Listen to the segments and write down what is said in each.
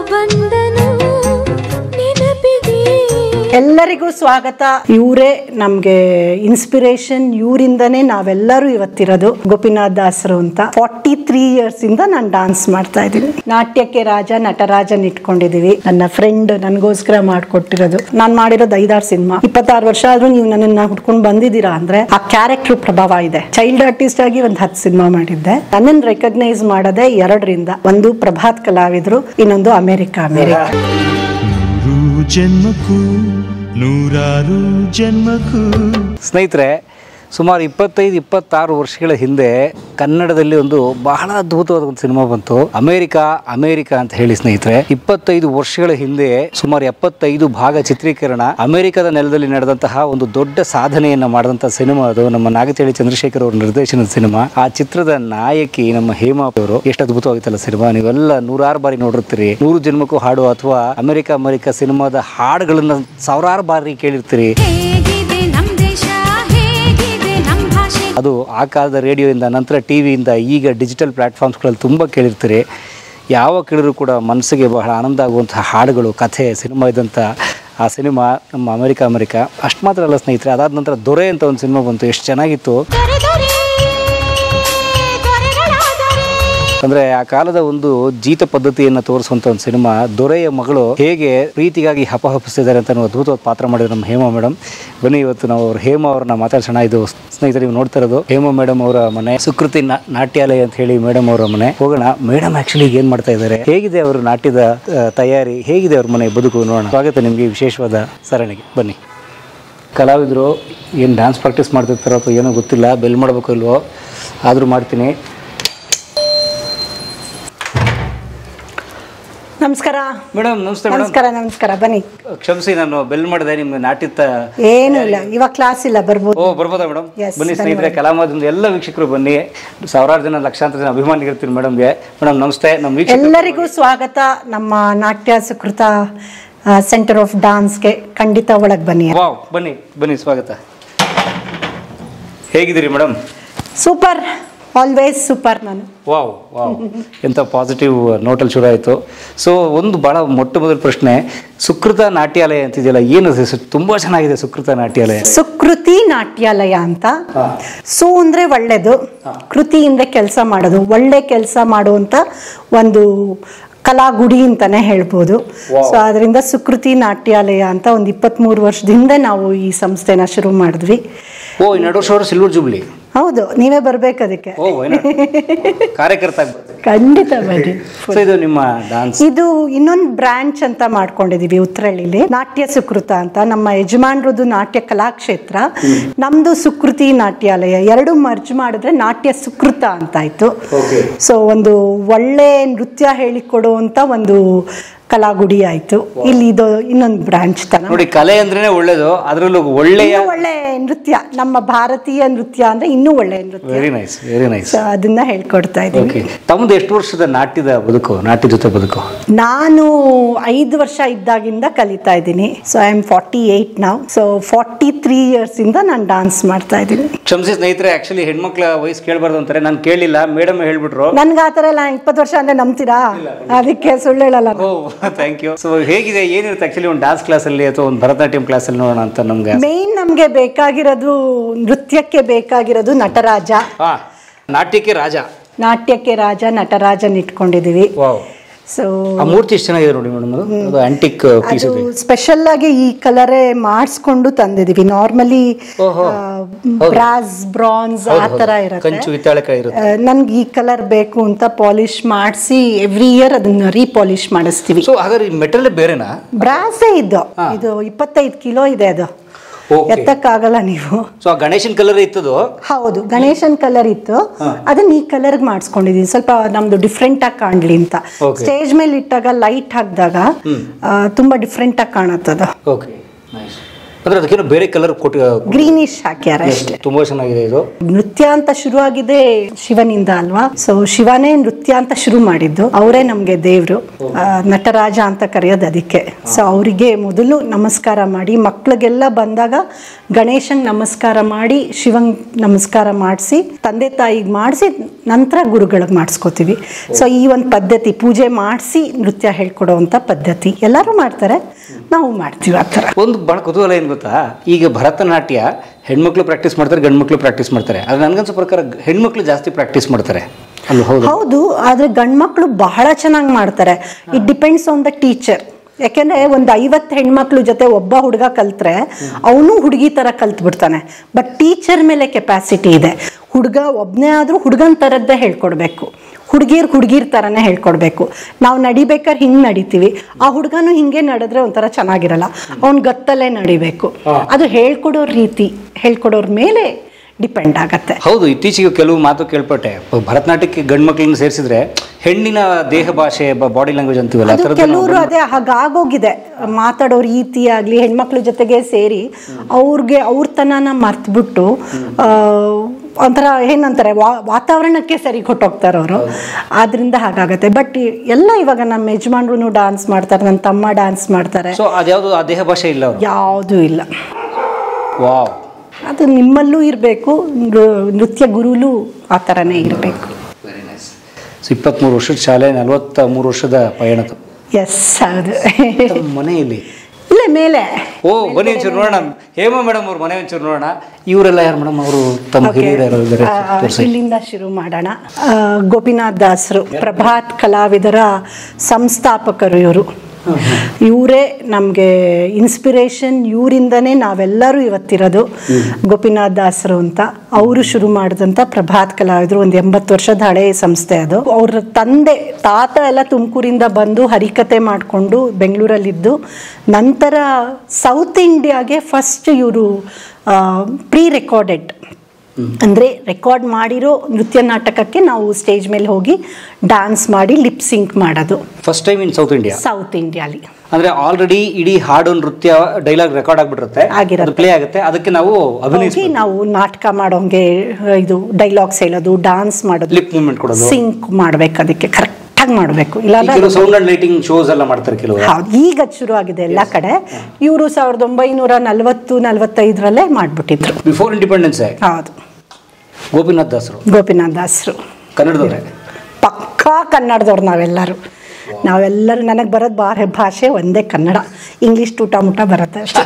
ಬಂದನು ನೆನಪಿಗೆ ಎಲ್ಲರಿಗೂ ಸ್ವಾಗತ ಇವರೇ ನಮ್ಗೆ ಇನ್ಸ್ಪಿರೇಷನ್ ಇವರಿಂದನೇ ನಾವೆಲ್ಲರೂ ಇವತ್ತಿರೋದು ಗೋಪಿನಾಥ್ ದಾಸರು ಅಂತ ಫಾರ್ಟಿ ತ್ರೀ ಇಯರ್ಸ್ ಇಂದ ನಾನು ಡಾನ್ಸ್ ಮಾಡ್ತಾ ಇದ್ದೀನಿ ನಾಟ್ಯಕ್ಕೆ ರಾಜ ನಟರಾಜನ್ ಇಟ್ಕೊಂಡಿದೀವಿ ನನ್ನ ಫ್ರೆಂಡ್ ನನಗೋಸ್ಕರ ಮಾಡ್ಕೊಟ್ಟಿರೋದು ನಾನು ಮಾಡಿರೋದು ಐದಾರು ಸಿನಿಮಾ ಇಪ್ಪತ್ತಾರು ವರ್ಷ ಆದ್ರೂ ನೀವು ನನ್ನನ್ನ ಹುಡ್ಕೊಂಡು ಬಂದಿದ್ದೀರಾ ಅಂದ್ರೆ ಆ ಕ್ಯಾರೆಕ್ಟರ್ ಪ್ರಭಾವ ಇದೆ ಚೈಲ್ಡ್ ಆರ್ಟಿಸ್ಟ್ ಆಗಿ ಒಂದು ಹತ್ತು ಸಿನಿಮಾ ಮಾಡಿದ್ದೆ ನನ್ನನ್ನು ರೆಕಗ್ನೈಸ್ ಮಾಡೋದೇ ಎರಡರಿಂದ ಒಂದು ಪ್ರಭಾತ್ ಕಲಾವಿದ್ರು ಇನ್ನೊಂದು ಅಮೆರಿಕ ಅಮೆರಿಕ ನೂರು ಜನ್ಮಕ್ಕೂ ನೂರಾರು ಜನ್ಮಕ್ಕೂ ಸ್ನೇಹಿತರೆ ಸುಮಾರು ಇಪ್ಪತ್ತೈದು ಇಪ್ಪತ್ತಾರು ವರ್ಷಗಳ ಹಿಂದೆ ಕನ್ನಡದಲ್ಲಿ ಒಂದು ಬಹಳ ಅದ್ಭುತವಾದ ಒಂದು ಸಿನಿಮಾ ಬಂತು ಅಮೇರಿಕಾ ಅಮೇರಿಕಾ ಅಂತ ಹೇಳಿ ಸ್ನೇಹಿತರೆ ಇಪ್ಪತ್ತೈದು ವರ್ಷಗಳ ಹಿಂದೆ ಸುಮಾರು ಎಪ್ಪತ್ತೈದು ಭಾಗ ಚಿತ್ರೀಕರಣ ಅಮೆರಿಕದ ನೆಲದಲ್ಲಿ ನಡೆದಂತಹ ಒಂದು ದೊಡ್ಡ ಸಾಧನೆಯನ್ನ ಮಾಡಿದಂತಹ ಸಿನಿಮಾ ಅದು ನಮ್ಮ ನಾಗತಿಹಳ್ಳಿ ಚಂದ್ರಶೇಖರ್ ಅವರ ನಿರ್ದೇಶನದ ಸಿನಿಮಾ ಆ ಚಿತ್ರದ ನಾಯಕಿ ನಮ್ಮ ಹೇಮಾ ಅವರು ಎಷ್ಟು ಅದ್ಭುತವಾಗಿತ್ತಲ್ಲ ಸಿನಿಮಾ ನೀವೆಲ್ಲ ನೂರಾರು ಬಾರಿ ನೋಡಿರ್ತೀರಿ ನೂರು ಜನ್ಮಕ್ಕೂ ಹಾಡು ಅಥವಾ ಅಮೆರಿಕ ಅಮೆರಿಕ ಸಿನಿಮಾದ ಹಾಡುಗಳನ್ನ ಸಾವಿರಾರು ಬಾರಿ ಕೇಳಿರ್ತೀರಿ ಹೇಗಿದೆ ನಮ್ ದೇಶ ಹೇಗಿದೆ ನಮ್ ಭಾಷೆ ಅದು ಆ ಕಾಲದ ರೇಡಿಯೋಯಿಂದ ನಂತರ ಟಿ ವಿಯಿಂದ ಈಗ ಡಿಜಿಟಲ್ ಪ್ಲ್ಯಾಟ್ಫಾರ್ಮ್ಸ್ಗಳಲ್ಲಿ ತುಂಬ ಕೇಳಿರ್ತೀರಿ ಯಾವ ಕೇಳಿದ್ರು ಕೂಡ ಮನಸ್ಸಿಗೆ ಬಹಳ ಆನಂದ ಆಗುವಂತಹ ಹಾಡುಗಳು ಕಥೆ ಸಿನಿಮಾ ಇದ್ದಂಥ ಆ ಸಿನಿಮಾ ನಮ್ಮ ಅಮೆರಿಕ ಅಮೆರಿಕ ಅಷ್ಟು ಮಾತ್ರ ಅಲ್ಲ ಸ್ನೇಹಿತರೆ ಅದಾದ ನಂತರ ದೊರೆ ಅಂತ ಒಂದು ಸಿನಿಮಾ ಬಂತು ಎಷ್ಟು ಚೆನ್ನಾಗಿತ್ತು ದೊರೆ ದೊರೆ ದೊರೆಗಳಾದರೆ ಅಂದ್ರೆ ಆ ಕಾಲದ ಒಂದು ಜೀತ ಪದ್ಧತಿಯನ್ನು ತೋರಿಸುವಂತ ಒಂದು ಸಿನಿಮಾ ದೊರೆಯ ಮಗಳು ಹೇಗೆ ಪ್ರೀತಿಗಾಗಿ ಹಪಹಪಿಸ್ತಿದ್ದಾರೆ ಅಂತ ಅನ್ನೋ ಅದ್ಭುತವಾದ ಪಾತ್ರ ಮಾಡಿದ್ರು ನಮ್ಮ ಹೇಮಾ ಮೇಡಮ್ ಬನ್ನಿ ಇವತ್ತು ನಾವು ಅವ್ರ ಹೇಮಾ ಅವ್ರನ್ನ ಮಾತಾಡ್ಸೋಣ ಇದು ಸ್ನೇಹಿತರೆ ನೀವು ನೋಡ್ತಾ ಇರೋದು ಹೇಮಾ ಮೇಡಮ್ ಅವರ ಮನೆ ಸುಕೃತಿ ನಾ- ನಾಟ್ಯಾಲಯ ಅಂತ ಹೇಳಿ ಮೇಡಮ್ ಅವರ ಮನೆ ಹೋಗೋಣ ಮೇಡಮ್ ಆಕ್ಚುಲಿ ಏನ್ ಮಾಡ್ತಾ ಇದ್ದಾರೆ ಹೇಗಿದೆ ಅವರು ನಾಟ್ಯದ ಆ, ತಯಾರಿ ಹೇಗಿದೆ ಅವ್ರ ಮನೆ ಬದುಕು ನೋಡೋಣ ಸ್ವಾಗತ ನಿಮಗೆ ವಿಶೇಷವಾದ ಸರಣಿಗೆ ಬನ್ನಿ ಕಲಾವಿದರು ಏನು ಡ್ಯಾನ್ಸ್ ಪ್ರಾಕ್ಟೀಸ್ ಮಾಡ್ತಿರ್ತಾರೋ ಅಥವಾ ಏನೋ ಗೊತ್ತಿಲ್ಲ ಬೆಲ್ ಮಾಡಬೇಕು ಇಲ್ವೋ ಆದರೂ ಮಾಡ್ತೀನಿ ನಮಸ್ಕಾರ ಮೇಡಮ್ ನಮಸ್ತೆ ಮೇಡಮ್ ನಮಸ್ಕಾರ ನಮಸ್ಕಾರ ಬನ್ನಿ ಕ್ಷಮಿಸಿ ನಾನು ಬೆಲ್ ಮಾಡಿದೆ ನಿಮ್ಗೆ ನಾಟ್ಯದ ಏನು ಇಲ್ಲ ಇವಾಗ ಕ್ಲಾಸ್ ಇಲ್ಲ ಬರ್ಬೋದು ಓ ಬರ್ಬೋದಾ ಮೇಡಮ್ Yes, ಬನ್ನಿ ಸ್ನೇಹಿತರೆ ಕಲಾಮಾಧ್ಯಮದ ಎಲ್ಲ ವೀಕ್ಷಕರು ಬನ್ನಿ ಸಾವಿರಾರು ಜನ ಲಕ್ಷಾಂತರ ಜನ ಅಭಿಮಾನಿಗಳಿರ್ತೀನಿ ಮೇಡಮ್ಗೆ ಮೇಡಮ್ ನಮಸ್ತೆ ನಮ್ಮ ವೀಕ್ಷಕ ಎಲ್ಲರಿಗೂ ಸ್ವಾಗತ ನಮ್ಮ ನಾಟ್ಯ ಸುಕೃತ ಸೆಂಟರ್ ಆಫ್ ಡಾನ್ಸ್ಗೆ ಖಂಡಿತ ಒಳಗೆ ಬನ್ನಿ ವಾವ್ ಬನ್ನಿ ಬನ್ನಿ ಸ್ವಾಗತ ಹೇಗಿದ್ದೀರಿ ಮೇಡಮ್ ಸೂಪರ್ ಆಲ್ವೇಸ್ ಸೂಪರ್ ನಾನು ವಾವ್ ವಾವ್ ಎಂಥ ಪಾಸಿಟಿವ್ ನೋಟಲ್ಲಿ ಶುರು ಆಯಿತು ಸೊ ಒಂದು ಭಾಳ ಮೊಟ್ಟ ಮೊದಲ ಪ್ರಶ್ನೆ ಸುಕೃತ ನಾಟ್ಯಾಲಯ ಅಂತಿದೆಯಲ್ಲ ಏನು ಹೆಸರು ತುಂಬ ಚೆನ್ನಾಗಿದೆ ಸುಕೃತ ನಾಟ್ಯಾಲಯ ಸುಕೃತಿ ನಾಟ್ಯಾಲಯ ಅಂತ ಸು ಅಂದ್ರೆ ಒಳ್ಳೇದು ಕೃತಿ ಅಂದ್ರೆ ಕೆಲಸ ಮಾಡೋದು ಒಳ್ಳೆ ಕೆಲಸ ಮಾಡುವಂತ ಒಂದು ಕಲಾಗುಡಿ ಅಂತಾನೆ ಹೇಳ್ಬೋದು ಸೊ ಅದರಿಂದ ಸುಕೃತಿ ನಾಟ್ಯಾಲಯ ಅಂತ ಒಂದು ಇಪ್ಪತ್ತ್ಮೂರು ವರ್ಷದಿಂದ ನಾವು ಈ ಸಂಸ್ಥೆನ ಶುರು ಮಾಡಿದ್ವಿ ಓ ಈ ನಡು ವರ್ಷ ಸಿಲ್ವರ್ ಜೂಬ್ಲಿ ಹೌದು ನೀವೇ ಬರ್ಬೇಕು ಅದಕ್ಕೆ ಓ why not? ಕಾರ್ಯಕರ್ತ ಆಗ್ಬರ್ತೀನಿ ಖಂಡಿತ ಬನ್ನಿ ಸೊ ಇದು ನಿಮ್ಮ ಡಾನ್ಸ್ ಇದು ಇನ್ನೊಂದು ಬ್ರಾಂಚ್ ಅಂತ ಮಾಡ್ಕೊಂಡಿದೀವಿ ಉತ್ತರಳ್ಳಿಲಿ ನಾಟ್ಯ ಸುಕೃತ ಅಂತ ನಮ್ಮ ಯಜಮಾನ್ರದ್ದು ನಾಟ್ಯ ಕಲಾಕ್ಷೇತ್ರ ನಮ್ದು ಸುಕೃತಿ ನಾಟ್ಯಾಲಯ ಎರಡು ಮರ್ಜ್ ಮಾಡಿದ್ರೆ ನಾಟ್ಯ ಸುಕೃತ ಅಂತಾಯ್ತು Okay. ಸೊ ಒಂದು ಒಳ್ಳೆ ನೃತ್ಯ ಹೇಳಿಕೊಡುವಂತ ಒಂದು ಕಲಾಗುಡಿ ಆಯ್ತು ಇಲ್ಲಿ ಇದು ಇನ್ನೊಂದು ಬ್ರಾಂಚ್ ತರ ನೋಡಿ ಕಲೆ ಅಂದ್ರೇನೆ ಒಳ್ಳೇದು ಅದರಲ್ಲೂ ಒಳ್ಳೆಯ ಇನ್ನೂ ಒಳ್ಳೆ ನೃತ್ಯ ನಮ್ಮ ಭಾರತೀಯ ನೃತ್ಯ ಅಂದ್ರೆ ಇನ್ನೂ ಒಳ್ಳೆ ನೃತ್ಯ very nice very nice so ಅದನ್ನ ಹೇಳ್ಕೊಡ್ತಾ ಇದ್ದೀವಿ ಓಕೆ ತಮ್ಮದು ಎಷ್ಟು ವರ್ಷದ ನಾಟ್ಯದ ಬದುಕು ನಾಟ್ಯ ಜೊತೆ ಬದುಕು ನಾನು ಐದು ವರ್ಷ ಇದ್ದಾಗಿಂದ ಕಲಿತಾ ಇದ್ದೀನಿ so I am forty eight ನಾವು ಸೊ ಫಾರ್ಟಿ ತ್ರೀ ಇಯರ್ಸ್ ಇಂದ ನಾನು ಡಾನ್ಸ್ ಮಾಡ್ತಾ ಇದ್ದೀನಿ ಕ್ಷಮಿಸಿ ಸ್ನೇಹಿತರೆ ಆಕ್ಚುಲಿ ಹೆಣ್ಮಕ್ಳ ವಯಸ್ಸು ಕೇಳಬಾರ್ದು ಅಂತಾರೆ ನಾನು ಕೇಳಿಲ್ಲ ಮೇಡಮ್ ಹೇಳ್ಬಿಟ್ರು ನನ್ಗೆ ಆ ಥರ ಎಲ್ಲ ಇಪ್ಪತ್ತು ವರ್ಷ ಅಂದ್ರೆ ನಂಬ್ತೀರಾ ಅದಕ್ಕೆ ಸುಳ್ಳು ಹೇಳಲ್ಲ ನಾನು. ಓ ಥ್ಯಾಂಕ್ ಯು ಸೊ ಹೇಗಿದೆ ಏನಿರುತ್ತೆ ಆಕ್ಚುಲಿ ಒಂದು ಡಾನ್ಸ್ ಕ್ಲಾಸಲ್ಲಿ ಅಥವಾ ಒಂದು ಭರತನಾಟ್ಯಂ ಕ್ಲಾಸಲ್ಲಿ ನೋಡೋಣ ಅಂತ ನಮ್ಗೆ ಮೇನ್ ನಮಗೆ ಬೇಕಾಗಿರೋದು ನೃತ್ಯಕ್ಕೆ ಬೇಕಾಗಿರೋದು ನಟರಾಜ ಹಾ ನಾಟ್ಯಕ್ಕೆ ರಾಜ ನಾಟ್ಯಕ್ಕೆ ರಾಜ ನಟರಾಜನ್ ಇಟ್ಕೊಂಡಿದೀವಿ ವಾವ್ ಸೊ ಆ ಮೂರ್ತಿ ಎಷ್ಟು ಚೆನ್ನಾಗಿದೆ ನೋಡಿ ಮೇಡಮ್ ಅದು ಅದು ಆಂಟಿಕ್ ಪೀಸ್ ಅದು ಇದೆ ಸ್ಪೆಷಲ್ ಆಗಿ ಈ ಕಲರೇ ಮಾಡಿಸ್ಕೊಂಡು ತಂದಿದೀವಿ ನಾರ್ಮಲಿ ಓಹೋ. ಬ್ರಾಸ್ ಬ್ರಾನ್ಸ್ ಆ ತರ ಇರುತ್ತೆ ಕಂಚು ಹಿತ್ತಾಳೆ ಇರುತ್ತೆ ನನ್ಗೆ ಈ ಕಲರ್ ಬೇಕು ಅಂತ ಪಾಲಿಶ್ ಮಾಡಿಸಿ ಎವ್ರಿ ಇಯರ್ ಅದನ್ನ ರೀಪಾಲಿಶ್ ಮಾಡಿಸ್ತೀವಿ ಸೊ ಹಾಗಾದ್ರೆ ಈ ಮೆಟಲ್ ಬೇರೆನಾ ಬ್ರಾಸೇ ಇದ್ದು ಇದು ಇಪ್ಪತ್ತೈದು ಕಿಲೋ ಇದೆ ಅದು ಓಕೆ ಎತ್ತಕ್ಕಾಗಲ್ಲ ನೀವು ಸೊ ಆ ಗಣೇಶನ್ ಕಲರ್ ಇತ್ತದು ಹೌದು ಗಣೇಶನ್ ಕಲರ್ ಇತ್ತು ಅದನ್ನ ಈ ಕಲರ್ಗೆ ಮಾಡಿಸ್ಕೊಂಡಿದೀನಿ ಸ್ವಲ್ಪ ನಮ್ದು ಡಿಫ್ರೆಂಟ್ ಆಗಿ ಕಾಣ್ಲಿ ಅಂತ Okay. ಸ್ಟೇಜ್ ಮೇಲೆ ಇಟ್ಟಾಗ ಲೈಟ್ ಹಾಕಿದಾಗ ತುಂಬಾ ಡಿಫ್ರೆಂಟ್ ಆಗಿ ಕಾಣತ್ತದ ಓಕೆ ನೈಸ್ ಅಂದ್ರೆ ಅದಕ್ಕೇನೋ ಬೇರೆ ಕಲರ್ ಕೊಟ್ಟು ಗ್ರೀನಿಶ್ ಹಾಕ್ಯಾರ ಅಷ್ಟೇ ತುಂಬಾ ಚೆನ್ನಾಗಿದೆ ಇದು ನೃತ್ಯ ಅಂತ ಶುರುವಾಗಿದೆ ಶಿವನಿಂದ ಅಲ್ವಾ ಸೊ ಶಿವನೇ ನೃತ್ಯ ಅಂತ ಶುರು ಮಾಡಿದ್ದು ಅವರೇ ನಮ್ಗೆ ದೇವ್ರು ಆ, ನಟರಾಜ ಅಂತ ಕರೆಯೋದು ಅದಕ್ಕೆ ಸೊ ಅವರಿಗೆ ಮೊದಲು ನಮಸ್ಕಾರ ಮಾಡಿ ಮಕ್ಳಿಗೆಲ್ಲ ಬಂದಾಗ ಗಣೇಶನ್ ನಮಸ್ಕಾರ ಮಾಡಿ ಶಿವಂಗ್ ನಮಸ್ಕಾರ ಮಾಡಿಸಿ ತಂದೆ ತಾಯಿಗೆ ಮಾಡಿಸಿ ನಂತರ ಗುರುಗಳಿಗೆ ಮಾಡಿಸ್ಕೋತೀವಿ ಸೊ ಈ ಒಂದು ಪದ್ಧತಿ ಪೂಜೆ ಮಾಡಿಸಿ ನೃತ್ಯ ಹೇಳ್ಕೊಡೋವಂಥ ಪದ್ಧತಿ ಎಲ್ಲರೂ ಮಾಡ್ತಾರೆ ನಾವು ಮಾಡ್ತೀವಿ ಆ ಥರ ಒಂದು ಬಹಳ ಕುತೂಹಲ ಏನು ಗೊತ್ತಾ ಈಗ ಭರತನಾಟ್ಯ ಹೆಣ್ಮಕ್ಳು ಪ್ರಾಕ್ಟೀಸ್ ಮಾಡ್ತಾರೆ ಗಂಡು ಮಕ್ಳು ಪ್ರಾಕ್ಟೀಸ್ ಮಾಡ್ತಾರೆ ಆದ್ರೆ ನನ್ಗನ್ಸೋ ಪ್ರಕಾರ ಹೆಣ್ಮಕ್ಳು ಜಾಸ್ತಿ ಪ್ರಾಕ್ಟೀಸ್ ಮಾಡ್ತಾರೆ ಅಲ್ಲಿ ಹೌದು ಹೌದು ಆದ್ರೆ ಗಂಡ್ಮಕ್ಳು ಬಹಳ ಚೆನ್ನಾಗಿ ಮಾಡ್ತಾರೆ it depends on the teacher ಯಾಕೆಂದ್ರೆ ಒಂದು ಐವತ್ತು ಹೆಣ್ಮಕ್ಳು ಜೊತೆ ಒಬ್ಬ ಹುಡುಗ ಕಲ್ತ್ರೆ ಅವನು ಹುಡುಗಿ ತರ ಕಲ್ತ್ ಬಿಡ್ತಾನೆ ಬಟ್ ಟೀಚರ್ ಮೇಲೆ ಕೆಪಾಸಿಟಿ ಇದೆ ಹುಡುಗ ಒಬ್ಬನೇ ಆದ್ರೂ ಹುಡುಗನ ಥರದ್ದೇ ಹೇಳ್ಕೊಡ್ಬೇಕು ಹುಡುಗಿರ್ ಹುಡುಗಿರ್ ಥರನೇ ಹೇಳ್ಕೊಡ್ಬೇಕು ನಾವು ನಡಿಬೇಕಾದ್ರೆ ಹಿಂಗೆ ನಡಿತೀವಿ ಆ ಹುಡುಗನು ಹಿಂಗೆ ನಡೆದ್ರೆ ಒಂಥರ ಚೆನ್ನಾಗಿರಲ್ಲ ಅವ್ನ ಗತ್ತಲ್ಲೇ ನಡಿಬೇಕು ಅದು ಹೇಳ್ಕೊಡೋರ್ ರೀತಿ ಹೇಳ್ಕೊಡೋರ್ ಮೇಲೆ ಡಿಪೆಂಡ್ ಆಗತ್ತೆ ಹೌದು ಇತ್ತೀಚೆಗೆ ಕೆಲವು ಮಾತು ಕೇಳ್ಪಟ್ಟೆ ಭರತನಾಟ್ಯಕ್ಕೆ ಗಂಡು ಮಕ್ಳನ್ನ ಸೇರಿಸಿದ್ರೆ ಹೆಣ್ಣಿನ ದೇಹ ಭಾಷೆ ಬಾಡಿ ಲ್ಯಾಂಗ್ವೇಜ್ ಅಂತೀವಲ್ಲ ಆ ಅದು ಥರದ್ದು ಕೆಲವರು ಅದೇ ಹಾಗಾಗೋಗಿದೆ ಮಾತಾಡೋ ರೀತಿ ಆಗಲಿ ಹೆಣ್ಮಕ್ಳ ಜೊತೆಗೆ ಸೇರಿ ಅವ್ರಿಗೆ ಅವ್ರತನನ ಮರ್ತ್ಬಿಟ್ಟು ಆ, ಒಂಥರ ಏನಂತಾರೆ ವಾ ವಾತಾವರಣಕ್ಕೆ ಸರಿ ಕೊಟ್ಟೋಗ್ತಾರೆ ಅವರು ಆದ್ರಿಂದ ಹಾಗಾಗತ್ತೆ ಬಟ್ ಎಲ್ಲ ಇವಾಗ ನಮ್ಮ ಯಜಮಾನ್ರು ಡಾನ್ಸ್ ಮಾಡ್ತಾರೆ ನನ್ನ ತಮ್ಮ ಡಾನ್ಸ್ ಮಾಡ್ತಾರೆ ಸೊ ಅದ್ಯಾವುದು ಆ ದೇಹ ಭಾಷೆ ಇಲ್ಲ ಅವರು ಯಾವುದೂ ಇಲ್ಲ ವಾವ್ ಅದು ನಿಮ್ಮಲ್ಲೂ ಇರಬೇಕು ನೃತ್ಯ ಗುರುಲೂ ಆ ಥರನೇ ಇರಬೇಕು ವೆರಿ ನೈಸ್ ಸೊ ಇಪ್ಪತ್ತ್ಮೂರು ವರ್ಷದ ಶಾಲೆ ನಲವತ್ತ ಮೂರು ವರ್ಷದ ಪಯಣದ ಎಸ್ ಹೌದು ತಮ್ಮ ಮನೆಯಲ್ಲಿ ಇಲ್ಲೇ ಮೇಲೆ ಓ ಬನ್ನಿ ಒಂಚೂರು ನೋಡೋಣ ಹೇಮಾ ಮೇಡಮ್ ಅವ್ರ ಮನೆ ಒಂಚೂರು ನೋಡೋಣ ಇವರೆಲ್ಲ ಯಾರು ಮೇಡಮ್ ಅವರು ತಮ್ಮ Okay. ಹಿರಿಯರು ಯಾರು ಇದ್ದಾರೆ ಆ, ತೋರಿಸಿ ಇಲ್ಲಿಂದ ಶುರು ಮಾಡೋಣ ಆ, ಗೋಪಿನಾಥ್ ದಾಸರು ಪ್ರಭಾತ್ ಕಲಾವಿದರ ಸಂಸ್ಥಾಪಕರು ಇವರು ಇವರೇ ನಮಗೆ ಇನ್ಸ್ಪಿರೇಷನ್ ಇವರಿಂದನೇ ನಾವೆಲ್ಲರೂ ಇವತ್ತಿರೋದು ಗೋಪಿನಾಥ್ ದಾಸರು ಅಂತ ಅವರು ಶುರು ಮಾಡಿದಂಥ ಪ್ರಭಾತ್ ಕಲಾವಿದರು ಒಂದು ಎಂಬತ್ತು ವರ್ಷದ ಹಳೆ ಸಂಸ್ಥೆ ಅದು ಅವ್ರ ತಂದೆ ತಾತ ಎಲ್ಲ ತುಮಕೂರಿಂದ ಬಂದು ಹರಿಕತೆ ಮಾಡಿಕೊಂಡು ಬೆಂಗಳೂರಲ್ಲಿದ್ದು ನಂತರ ಸೌತ್ ಇಂಡಿಯಾಗೆ ಫಸ್ಟ್ ಇವರು ಪ್ರೀ ರೆಕಾರ್ಡೆಡ್ ಅಂದರೆ ರೆಕಾರ್ಡ್ ಮಾಡಿರೋ ನೃತ್ಯ ನಾಟಕಕ್ಕೆ ನಾವು ಸ್ಟೇಜ್ ಮೇಲೆ ಹೋಗಿ ಡ್ಯಾನ್ಸ್ ಮಾಡಿ ಲಿಪ್ ಸಿಂಕ್ ಮಾಡೋದು first time in South India South ಇಂಡಿಯಾಲಿ ಅಂದ್ರೆ ಆಲ್ರೆಡಿ ಇಡೀ ಹಾಡು ನೃತ್ಯ ಡೈಲಾಗ್ ರೆಕಾರ್ಡ್ ಆಗ್ಬಿಟ್ಟಿರುತ್ತೆ ಆಗಿರುತ್ತೆ. ಅದು ಪ್ಲೇ ಆಗುತ್ತೆ ಅದಕ್ಕೆ ನಾವು ಹೋಗಿ ಅಭಿನಯಿಸ್ಬೇಕು ನಾವು ನಾಟಕ ಮಾಡೋಂಗೆ ಇದು ಡೈಲಾಗ್ಸ್ ಹೇಳೋದು ಡಾನ್ಸ್ ಮಾಡೋದು ಲಿಪ್ ಮೂವ್ಮೆಂಟ್ ಕೊಡೋದು ಸಿಂಕ್ ಮಾಡ್ಬೇಕು ಅದಕ್ಕೆ ಕರೆಕ್ಟಾಗಿ ಮಾಡಬೇಕು ಈ ಇಲ್ಲಾಂದ್ರೆ ಕೆಲವು ಸೌಂಡ್ ಅಂಡ್ ಲೈಟಿಂಗ್ ಶೋಸ್ ಎಲ್ಲ ಮಾಡ್ತಾರೆ ಕೆಲವರು ಹೌದು ಈಗ ಅದ್ ಶುರು ಆಗಿದೆ ಎಲ್ಲ ಕಡೆ ಇವರು ಸಾವಿರದ ಒಂಬೈನೂರ ನಲವತ್ತು ನಲವತ್ತೈದರಲ್ಲೇ ಮಾಡಿಬಿಟ್ಟಿದ್ರು ಬಿಫೋರ್ ಇಂಡಿಪೆಂಡೆನ್ಸ್ ಹೌದು ಗೋಪಿನಾಥ್ ದಾಸರು ಗೋಪಿನಾಥ್ ದಾಸರು ಕನ್ನಡದವ್ರೆ ಪಕ್ಕಾ ಕನ್ನಡದವ್ರು ನಾವೆಲ್ಲರೂ ನಾವೆಲ್ಲರೂ ನನಗೆ ಬರೋದು ಬಾರ ಭಾಷೆ ಒಂದೇ ಕನ್ನಡ ಇಂಗ್ಲೀಷ್ ಟೂಟ ಮುಟ ಬರುತ್ತೆ ಅಷ್ಟೇ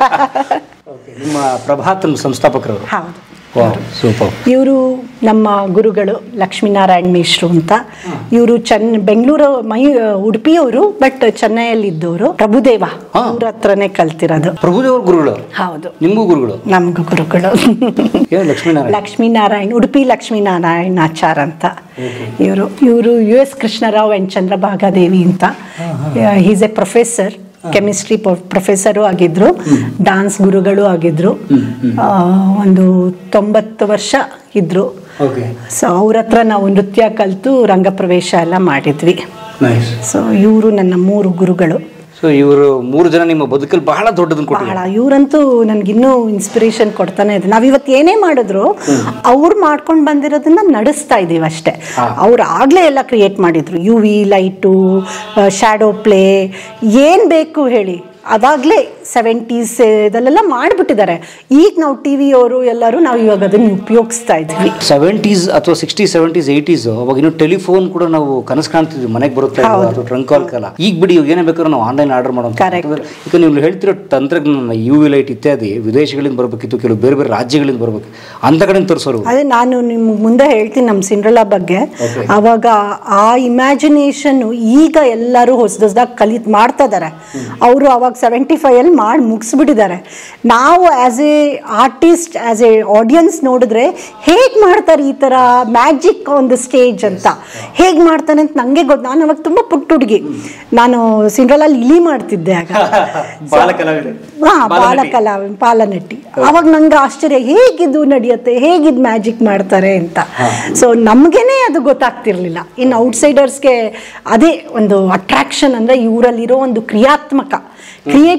ನಿಮ್ಮ ಪ್ರಭಾತ್ ಸಂಸ್ಥಾಪಕರು ಹೌದು ಸೂಪರ್ ಇವರು ನಮ್ಮ ಗುರುಗಳು ಲಕ್ಷ್ಮೀನಾರಾಯಣ್ ಮಿಶ್ರು ಅಂತ ಇವರು ಚೆನ್ನ ಬೆಂಗಳೂರು ಮೈ ಉಡುಪಿಯವರು ಬಟ್ ಚೆನ್ನೈಯಲ್ಲಿದ್ದವರು ಪ್ರಭುದೇವ ಹಾ. ಅವ್ರ ಹತ್ರನೇ ಕಲ್ತಿರೋದು ಪ್ರಭುದೇವ್ರ ಗುರುಗಳು ಹೌದು ನಿಮಗೂ ಗುರುಗಳು ನಮ್ಗೂ ಗುರುಗಳು ಏನು ಲಕ್ಷ್ಮೀನಾರಾಯಣ ಲಕ್ಷ್ಮೀನಾರಾಯಣ್ ಉಡುಪಿ ಲಕ್ಷ್ಮೀನಾರಾಯಣ್ ಆಚಾರ್ ಅಂತ ಇವರು ಇವರು U S Krishnarao and Chandrabhagadevi ಅಂತ is a professor chemistry professor ಆಗಿದ್ರು ಡಾನ್ಸ್ ಗುರುಗಳು ಆಗಿದ್ರು ಆ, ಒಂದು ತೊಂಬತ್ತು ವರ್ಷ ಇದ್ರು ಓಕೆ ಸೊ ಅವ್ರ ಹತ್ರ ನಾವು ನೃತ್ಯ ಕಲಿತು ರಂಗಪ್ರವೇಶ ಎಲ್ಲ ಮಾಡಿದ್ವಿ ನೈಸ್ ಸೊ ಇವರು ನನ್ನ ಮೂರು ಗುರುಗಳು ಸೊ ಇವರು ಮೂರು ಜನ ನಿಮ್ಮ ಬದುಕಲ್ಲಿ ಬಹಳ ದೊಡ್ಡದನ್ನು ಕೊಟ್ಟಿದ್ದಾರೆ ಬಹಳ ಇವರಂತೂ ನನ್ಗಿನ್ನೂ ಇನ್ಸ್ಪಿರೇಷನ್ ಕೊಡ್ತಾನೆ ಇದೆ ನಾವ್ ಇವತ್ತು ಏನೇ ಮಾಡಿದ್ರು ಅವ್ರು ಮಾಡ್ಕೊಂಡು ಬಂದಿರೋದನ್ನ ನಡೆಸ್ತಾ ಇದೀವಿ ಅಷ್ಟೇ ಅವ್ರು ಆಗ್ಲೇ ಎಲ್ಲ ಕ್ರಿಯೇಟ್ ಮಾಡಿದ್ರು U V light shadow play ಏನ್ ಬೇಕು ಹೇಳಿ ಅವಾಗಲೇ ಸೆವೆಂಟೀಸ್ ಇದಲ್ಲೆಲ್ಲ ಮಾಡಿಬಿಟ್ಟಿದ್ದಾರೆ ಈಗ ನಾವು ಟಿ ವಿಯವರು ಎಲ್ಲರೂ ನಾವು ಇವಾಗ ಅದನ್ನು ಉಪಯೋಗಿಸ್ತಾ ಇದ್ವಿ ಸೆವೆಂಟೀಸ್ ಅಥವಾ ಸಿಕ್ಸ್ಟಿ ಸೆವೆಂಟೀಸ್ ಏಯ್ಟೀಸ್ ಅವಾಗ ಇನ್ನು ಟೆಲಿಫೋನ್ ಕೂಡ ನಾವು ಕನಸು ಕಾಣ್ತಿದ್ವಿ ಮನೆಗೆ ಬರುತ್ತೆ ಹೌದು. ಅದು ಟ್ರಂಕ್ ಕಾಲ್ ಕಾಲ ಈಗ ಬಿಡಿ ಇವಾಗ ಏನೇ ಬೇಕಾದ್ರೂ ನಾವು ಆನ್ಲೈನ್ ಆರ್ಡರ್ ಮಾಡೋಣ Correct. ಈಗ ನೀವು ಹೇಳ್ತಿರೋ ತಂತ್ರಜ್ಞಾನ ಯು ವಿ ಲೈಟ್ ಇತ್ಯಾದಿ ವಿದೇಶಗಳಿಂದ ಬರಬೇಕಿತ್ತು ಕೆಲವು ಬೇರೆ ಬೇರೆ ರಾಜ್ಯಗಳಿಂದ ಬರಬೇಕು ಅಂತ ಕಡೆಯಿಂದ ತರಿಸೋರು ಅದೇ ನಾನು ನಿಮ್ಗೆ ಮುಂದೆ ಹೇಳ್ತೀನಿ ನಮ್ಮ ಸಿಂಡ್ರಲಾ ಬಗ್ಗೆ Okay. ಅವಾಗ ಆ ಇಮ್ಯಾಜಿನೇಷನ್ ಈಗ ಎಲ್ಲರೂ ಹೊಸ ಹೊಸದಾಗಿ ಕಲಿತ್ ಮಾಡ್ತಾ ಇದ್ದಾರೆ ಅವರು ಅವಾಗ ಸೆವೆಂಟಿ ಫೈವಲ್ಲಿ ಮಾಡಿ ಮುಗಿಸ್ಬಿಟ್ಟಿದ್ದಾರೆ ನಾವು as a artist as a audience ನೋಡಿದ್ರೆ ಹೇಗೆ ಮಾಡ್ತಾರೆ ಈ ಥರ ಮ್ಯಾಜಿಕ್ ಆನ್ ದ ಸ್ಟೇಜ್ ಅಂತ ಹೇಗೆ ಮಾಡ್ತಾನೆ ಅಂತ ನನಗೆ ಗೊತ್ತು ನಾನು ಅವಾಗ ತುಂಬ ಪುಟ್ಟ ಹುಡುಗಿ ನಾನು ಸಿಂಡ್ರಲಲ್ಲಿ ಇಲಿ ಮಾಡ್ತಿದ್ದೆ ಆಗ ಬಾಲಕಲಾವಿದೆ. ಹಾ ಬಾಲನಟಿ. ಬಾಲಕಲಾ ಪಾಲನಟಿ ಅವಾಗ ನಂಗೆ ಆಶ್ಚರ್ಯ ಹೇಗಿದು ನಡೆಯುತ್ತೆ ಹೇಗಿದ್ ಮ್ಯಾಜಿಕ್ ಮಾಡ್ತಾರೆ ಅಂತ ಸೊ ನಮ್ಗೇನೆ ಅದು ಗೊತ್ತಾಗ್ತಿರ್ಲಿಲ್ಲ ಇನ್ನು ಔಟ್ಸೈಡರ್ಸ್ಗೆ ಅದೇ ಒಂದು ಅಟ್ರಾಕ್ಷನ್ ಅಂದ್ರೆ ಇವರಲ್ಲಿರೋ ಒಂದು ಕ್ರಿಯಾತ್ಮಕ ಕ್ರಿಯೇಟಿವಿಟಿ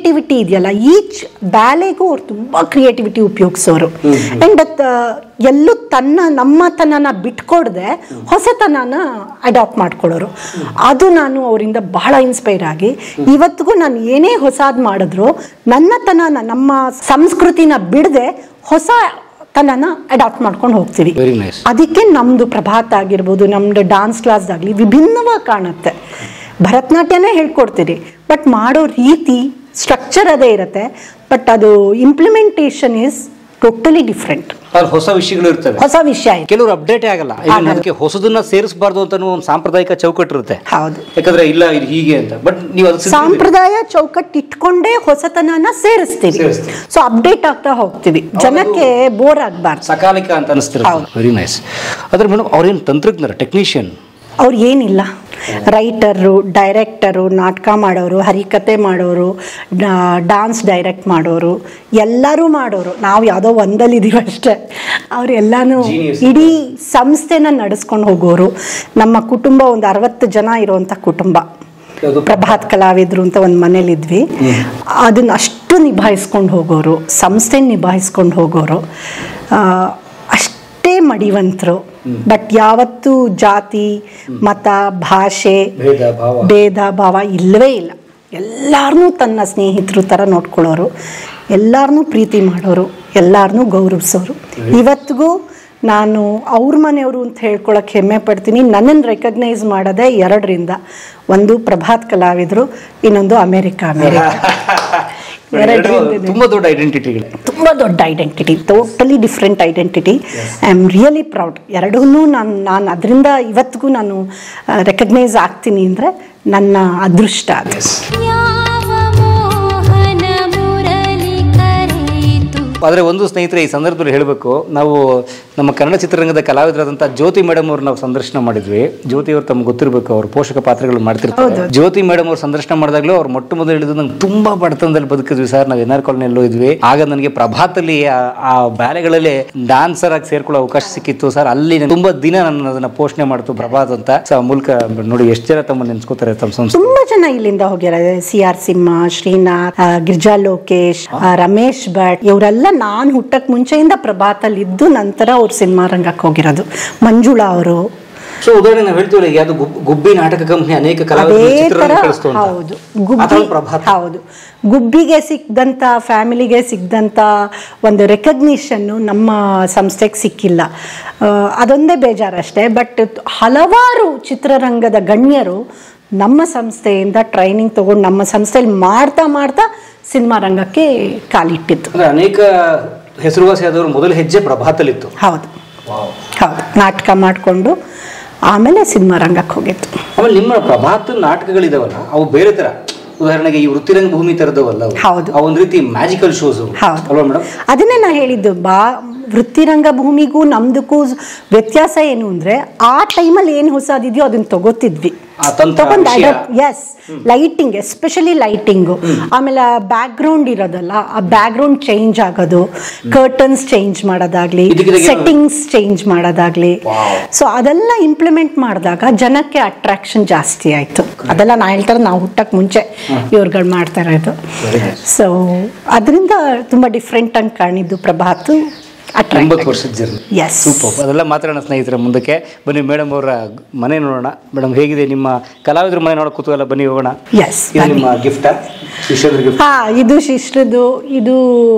ಇದೆಯಲ್ಲ ಈಚ್ ಬ್ಯಾಲೆಗೂ ಅವ್ರು ತುಂಬ ಕ್ರಿಯೇಟಿವಿಟಿ ಉಪಯೋಗಿಸೋರು ಆ್ಯಂಡ್ ಎಲ್ಲೂ ತನ್ನ ನಮ್ಮತನನ ಬಿಟ್ಕೊಡದೆ ಹೊಸತನನ ಅಡಾಪ್ಟ್ ಮಾಡ್ಕೊಳ್ಳೋರು ಅದು ನಾನು ಅವರಿಂದ ಬಹಳ ಇನ್ಸ್ಪೈರ್ ಆಗಿ ಇವತ್ತಿಗೂ ನಾನು ಏನೇ ಹೊಸಾದ್ ಮಾಡಿದ್ರು ನನ್ನತನನ ನಮ್ಮ ಸಂಸ್ಕೃತಿನ ಬಿಡದೆ ಹೊಸ ತನನ ಅಡಾಪ್ಟ್ ಮಾಡ್ಕೊಂಡು ಹೋಗ್ತೀವಿ ವೆರಿ ನೈಸ್ ಅದಕ್ಕೆ ನಮ್ಮದು ಪ್ರಭಾತ ಆಗಿರ್ಬೋದು ನಮ್ಮದು ಡಾನ್ಸ್ ಕ್ಲಾಸ್ದಾಗಲಿ ವಿಭಿನ್ನವಾಗಿ ಕಾಣುತ್ತೆ ಭರತನಾಟ್ಯನೇ ಹೇಳ್ಕೊಡ್ತೀರಿ ಬಟ್ ಮಾಡೋ ರೀತಿ ಸ್ಟ್ರಕ್ಚರ್ ಅದೇ ಇರುತ್ತೆ ಬಟ್ ಅದು ಇಂಪ್ಲಿಮೆಂಟೇಷನ್ ಇಸ್ ಟೋಟಲಿ ಡಿಫ್ರೆಂಟ್ ಅಲ್ಲಿ ಹೊಸ ವಿಷಯಗಳು ಇರ್ತವೆ ಹೊಸ ವಿಷಯ ಇದೆ ಕೆಲವರು ಅಪ್ಡೇಟ್ ಆಗಲ್ಲ Even ಅದಕ್ಕೆ ಹೊಸದನ್ನ ಸೇರಿಸಬಾರ್ದು ಅಂತ ಒಂದು ಸಾಂಪ್ರದಾಯಿಕ ಚೌಕಟ್ಟು ಇರುತ್ತೆ ಹೌದು ಯಾಕಂದ್ರೆ ಇಲ್ಲ ಇದು ಹೀಗೆ ಅಂತ ಬಟ್ ನೀವು ಅದು ಸಿದ್ಧ- ಸಾಂಪ್ರದಾಯ ಚೌಕಟ್ಟು ಇಟ್ಕೊಂಡೇ ಹೊಸತನನ ಸೇರಿಸ್ತೀವಿ ಸೇರಿಸ್ತೀವಿ. ಸೊ ಅಪ್ಡೇಟ್ ಆಗ್ತಾ ಹೋಗ್ತೀವಿ ಜನಕ್ಕೆ ಬೋರ್ ಆಗಬಾರ್ದು ಸಕಾಲಿಕ ಅಂತ ಅನಿಸ್ತಿರುತ್ತೆ ಹೌದು. ವೆರಿ ನೈಸ್ ಆದ್ರೆ ಮೇಡಮ್ ಅವ್ರೇನು ತಂತ್ರಜ್ಞರ ಟೆಕ್ನಿಷಿಯನ್ ಅವ್ರು ಏನಿಲ್ಲ ರೈಟರು ಡೈರೆಕ್ಟರು ನಾಟಕ ಮಾಡೋರು ಹರಿಕತೆ ಮಾಡೋರು ಡಾನ್ಸ್ ಡೈರೆಕ್ಟ್ ಮಾಡೋರು ಎಲ್ಲರೂ ಮಾಡೋರು ನಾವು ಯಾವುದೋ ಒಂದಲ್ಲಿದ್ದೀವಿ ಅಷ್ಟೇ ಅವರೆಲ್ಲನೂ Genius. ಇಡೀ ಸಂಸ್ಥೆನ ನಡೆಸ್ಕೊಂಡು ಹೋಗೋರು ನಮ್ಮ ಕುಟುಂಬ ಒಂದು ಅರವತ್ತು ಜನ ಇರುವಂಥ ಕುಟುಂಬ ಯಾವುದು? ಪ್ರಭಾತ್ ಕಲಾವಿದರು ಅಂತ ಒಂದು ಮನೇಲಿದ್ವಿ ಅದನ್ನ ಅಷ್ಟು ನಿಭಾಯಿಸ್ಕೊಂಡು ಹೋಗೋರು ಸಂಸ್ಥೆ ನಿಭಾಯಿಸ್ಕೊಂಡು ಹೋಗೋರು ಆ, ಅಷ್ಟೇ ಮಡಿವಂತರು ಬಟ್ ಯಾವತ್ತೂ ಜಾತಿ ಮತ ಭಾಷೆ ಭೇದ ಭಾವ. ಭೇದ ಭಾವ ಇಲ್ಲವೇ ಇಲ್ಲ ಎಲ್ಲಾರನ್ನೂ ತನ್ನ ಸ್ನೇಹಿತರು ಥರ ನೋಡ್ಕೊಳ್ಳೋರು ಎಲ್ಲಾರನ್ನೂ ಪ್ರೀತಿ ಮಾಡೋರು ಎಲ್ಲಾರನ್ನೂ ಗೌರವಿಸೋರು ಇವತ್ತಿಗೂ ನಾನು ಅವ್ರ ಮನೆಯವರು ಅಂತ ಹೇಳ್ಕೊಳಕ್ಕೆ ಹೆಮ್ಮೆ ಪಡ್ತೀನಿ ನನ್ನನ್ನು ರೆಕಗ್ನೈಸ್ ಮಾಡೋದೇ ಎರಡರಿಂದ ಒಂದು ಪ್ರಭಾತ್ ಕಲಾವಿದರು ಇನ್ನೊಂದು ಅಮೆರಿಕ ಅಮೆರಿಕ ಎರಡರಿಂದ ತುಂಬಾ ದೊಡ್ಡ ಐಡೆಂಟಿಟಿಗಳೇ ತುಂಬ ದೊಡ್ಡ identity totally different identity I am really proud ಎರಡೂ ನಾನು ನಾನು ಅದರಿಂದ ಇವತ್ತಿಗೂ ನಾನು ರೆಕಗ್ನೈಸ್ ಆಗ್ತೀನಿ ಅಂದರೆ ನನ್ನ ಅದೃಷ್ಟ ಅದು ಯಾವ ಮೋಹನ ಮುರಳಿ ಕರೆಯಿತು ಆದರೆ ಒಂದು ಸ್ನೇಹಿತರೆ ಈ ಸಂದರ್ಭದಲ್ಲಿ ಹೇಳಬೇಕು ನಾವು ನಮ್ಮ ಕನ್ನಡ ಚಿತ್ರರಂಗದ ಕಲಾವಿದರಾದಂಥ ಜ್ಯೋತಿ ಮೇಡಮ್ ಅವ್ರು ನಾವು ಸಂದರ್ಶನ ಮಾಡಿದ್ವಿ ಜ್ಯೋತಿ ಅವ್ರು ತಮ್ಗೆ ಗೊತ್ತಿರಬೇಕು ಅವ್ರು ಪೋಷಕ ಪಾತ್ರಗಳು ಮಾಡ್ತಿರ್ತಾರೆ ಜ್ಯೋತಿ ಮೇಡಮ್ ಅವ್ರು ಸಂದರ್ಶನ ಮಾಡಿದಾಗಲೂ ಅವ್ರು ಮೊಟ್ಟ ಮೊದಲು ಹೇಳಿದ್ರು ನಂಗೆ ತುಂಬಾ ಬಡತನದಲ್ಲಿ ಬದುಕಿದ್ವಿ ಸರ್ ನಾವು ಎನ್ ಆರ್ ಕಾಲೋನಿಯಲ್ಲೂ ಇದ್ವಿ ಆಗ ನನಗೆ ಪ್ರಭಾತಲ್ಲಿ ಆ- ಆ ಬ್ಯಾಲೆಗಳಲ್ಲಿ ಡಾನ್ಸರ್ ಆಗಿ ಸೇರ್ಕೊಳ್ಳೋ ಅವಕಾಶ ಸಿಕ್ಕಿತ್ತು ಸರ್ ಅಲ್ಲಿ ತುಂಬಾ ದಿನ ನನ್ನ ಅದನ್ನ ಪೋಷಣೆ ಮಾಡ್ತು ಪ್ರಭಾತ್ ಅಂತ ಸೊ ಆ ಮೂಲಕ ನೋಡಿ ಎಷ್ಟು ಜನ ತಮ್ಮ ನೆನ್ಸ್ಕೋತಾರೆ ತಮ್ಮ ಸಂಸ್ಥೆ ತುಂಬಾ ಜನ ಇಲ್ಲಿಂದ ಹೋಗ್ಯಾರ ಸಿ ಆರ್ ಸಿಂಹ ಶ್ರೀನಾಥ್ ಆ, ಗಿರಿಜಾ ಲೋಕೇಶ್ ಆ, ರಮೇಶ್ ಭಟ್ ಇವರೆಲ್ಲ ನಾನು ಹುಟ್ಟಕ್ ಮುಂಚೆಯಿಂದ ಪ್ರಭಾತಲ್ಲಿ ಇದ್ದು ನಂತರ ಅವ್ರು ಸಿನಿಮಾ ರಂಗಕ್ಕೆ ಹೋಗಿರೋದು ಮಂಜುಳಾ ಅವರು ಸೊ ಉದಾಹರಣೆ ನಾವು ಹೇಳ್ತೀವಲ್ಲ ಈಗ ಯಾವುದು ಗುಬ್- ಗುಬ್ಬಿ ನಾಟಕ ಕಂಪನಿ ಅನೇಕ ಅದೇ ಕಲಾವಿದರು ತರ ಚಿತ್ರರಂಗ ಕಳಿಸ್ತು ಅಂತ ಹೌದು ಆ ಗುಬ್ಬಿ ಥರ ಪ್ರಭಾತ ಹೌದು ಗುಬ್ಬಿಗೆ ಸಿಕ್ದಂಥ ಫ್ಯಾಮಿಲಿಗೆ ಸಿಕ್ದಂಥ ಒಂದು ರೆಕಗ್ನಿಷನ್ನು ನಮ್ಮ ಸಂಸ್ಥೆಗೆ ಸಿಕ್ಕಿಲ್ಲ ಆ, ಅದೊಂದೇ ಬೇಜಾರಷ್ಟೇ ಬಟ್ ಹಲವಾರು ಚಿತ್ರರಂಗದ ಗಣ್ಯರು ನಮ್ಮ ಸಂಸ್ಥೆಯಿಂದ ಟ್ರೈನಿಂಗ್ ತಗೊಂಡು ನಮ್ಮ ಸಂಸ್ಥೆಯಲ್ಲಿ ಮಾಡ್ತಾ ಮಾಡ್ತಾ ಸಿನಿಮಾ ರಂಗಕ್ಕೆ ಕಾಲಿಟ್ಟಿತ್ತು ಅಂದ್ರೆ ಅನೇಕ ಹೆಸರುವಾಸಿಯಾದವರು ಮೊದಲ ಹೆಜ್ಜೆ ಪ್ರಭಾತಲ್ಲಿತ್ತು ಹೌದು ಹೌದು ನಾಟಕ ಮಾಡಿಕೊಂಡು ಆಮೇಲೆ ಸಿನಿಮಾ ರಂಗಕ್ಕೆ ಹೋಗಿತ್ತು ಆಮೇಲೆ ನಿಮ್ಮ ಪ್ರಭಾತ ನಾಟಕಗಳಿದಾವಲ್ಲ ಅವು ಬೇರೆ ತರ ಉದಾಹರಣೆಗೆ ಈ ವೃತ್ತಿರಂಗ ಭೂಮಿ ತರದವಲ್ಲ ಅವು. ಹೌದು. ಅವು ಒಂದು ರೀತಿ ಮ್ಯಾಜಿಕಲ್ ಶೋಸ್ ಹೌದು. ಅಲ್ವಾ ಮೇಡಮ್ ಅದನ್ನೇ ನಾ ಹೇಳಿದ್ದು ಬಾ ವೃತ್ತಿರಂಗ ಭೂಮಿಗೂ ನಮ್ದಕ್ಕೂ ವ್ಯತ್ಯಾಸ ಏನು ಅಂದ್ರೆ ಆ ಟೈಮಲ್ಲಿ ಏನು ಹೊಸದಿದೆಯೋ ಅದನ್ನ ತಗೋತಿದ್ವಿ ಆ ತಂತ್ರ, ವಿಷಯ. ಎಸ್ ಲೈಟಿಂಗ್ ಎಸ್ಪೆಷಲಿ ಲೈಟಿಂಗು ಆಮೇಲೆ ಬ್ಯಾಕ್ ಗ್ರೌಂಡ್ ಇರೋದಲ್ಲ ಆ ಬ್ಯಾಕ್ ಗ್ರೌಂಡ್ ಚೇಂಜ್ ಆಗೋದು ಕರ್ಟನ್ಸ್ ಚೇಂಜ್ ಮಾಡೋದಾಗ್ಲಿ ಇದಕ್ಕಿದಾಗೆ ಏನು? ಸೆಟ್ಟಿಂಗ್ಸ್ ಚೇಂಜ್ ಮಾಡೋದಾಗ್ಲಿ Wow. ಸೊ ಅದೆಲ್ಲ ಇಂಪ್ಲಿಮೆಂಟ್ ಮಾಡಿದಾಗ ಜನಕ್ಕೆ ಅಟ್ರಾಕ್ಷನ್ ಜಾಸ್ತಿ ಆಯ್ತು ಅದೆಲ್ಲ ನಾ ಹೇಳ್ತಾರೆ ನಾವು ಹುಟ್ಟಕ್ಕೆ ಮುಂಚೆ ಇವ್ರುಗಳು ಮಾಡ್ತಾ ಇರೋದು Very nice. ಸೊ ಅದರಿಂದ ತುಂಬಾ ಡಿಫ್ರೆಂಟ್ ಆಗಿ ಕಾಣಿದ್ದು ಪ್ರಭಾತ್ ಒಂಬತ್ತು ವರ್ಷದ ಜರ್ನಿ ಎಸ್ ಸೂಪರ್ ಅದೆಲ್ಲ ಮಾತಾಡೋಣ ಸ್ನೇಹಿತರ ಮುಂದಕ್ಕೆ ಬನ್ನಿ ಮೇಡಮ್ ಅವರ ಮನೆ ನೋಡೋಣ ಮೇಡಮ್ ಹೇಗಿದೆ ನಿಮ್ಮ ಕಲಾವಿದ್ರ ಮನೆ ನೋಡೋ ಕೂತಲ್ಲ ಬನ್ನಿ ಹೋಗೋಣ ಎಸ್ ಇದು ನಿಮ್ಮ ಗಿಫ್ಟಾ ಶಿಷ್ಯದ್ರ ಗಿಫ್ಟ್ ಹಾ ಇದು ಶಿಷ್ಟ್ರದ್ದು ಇದು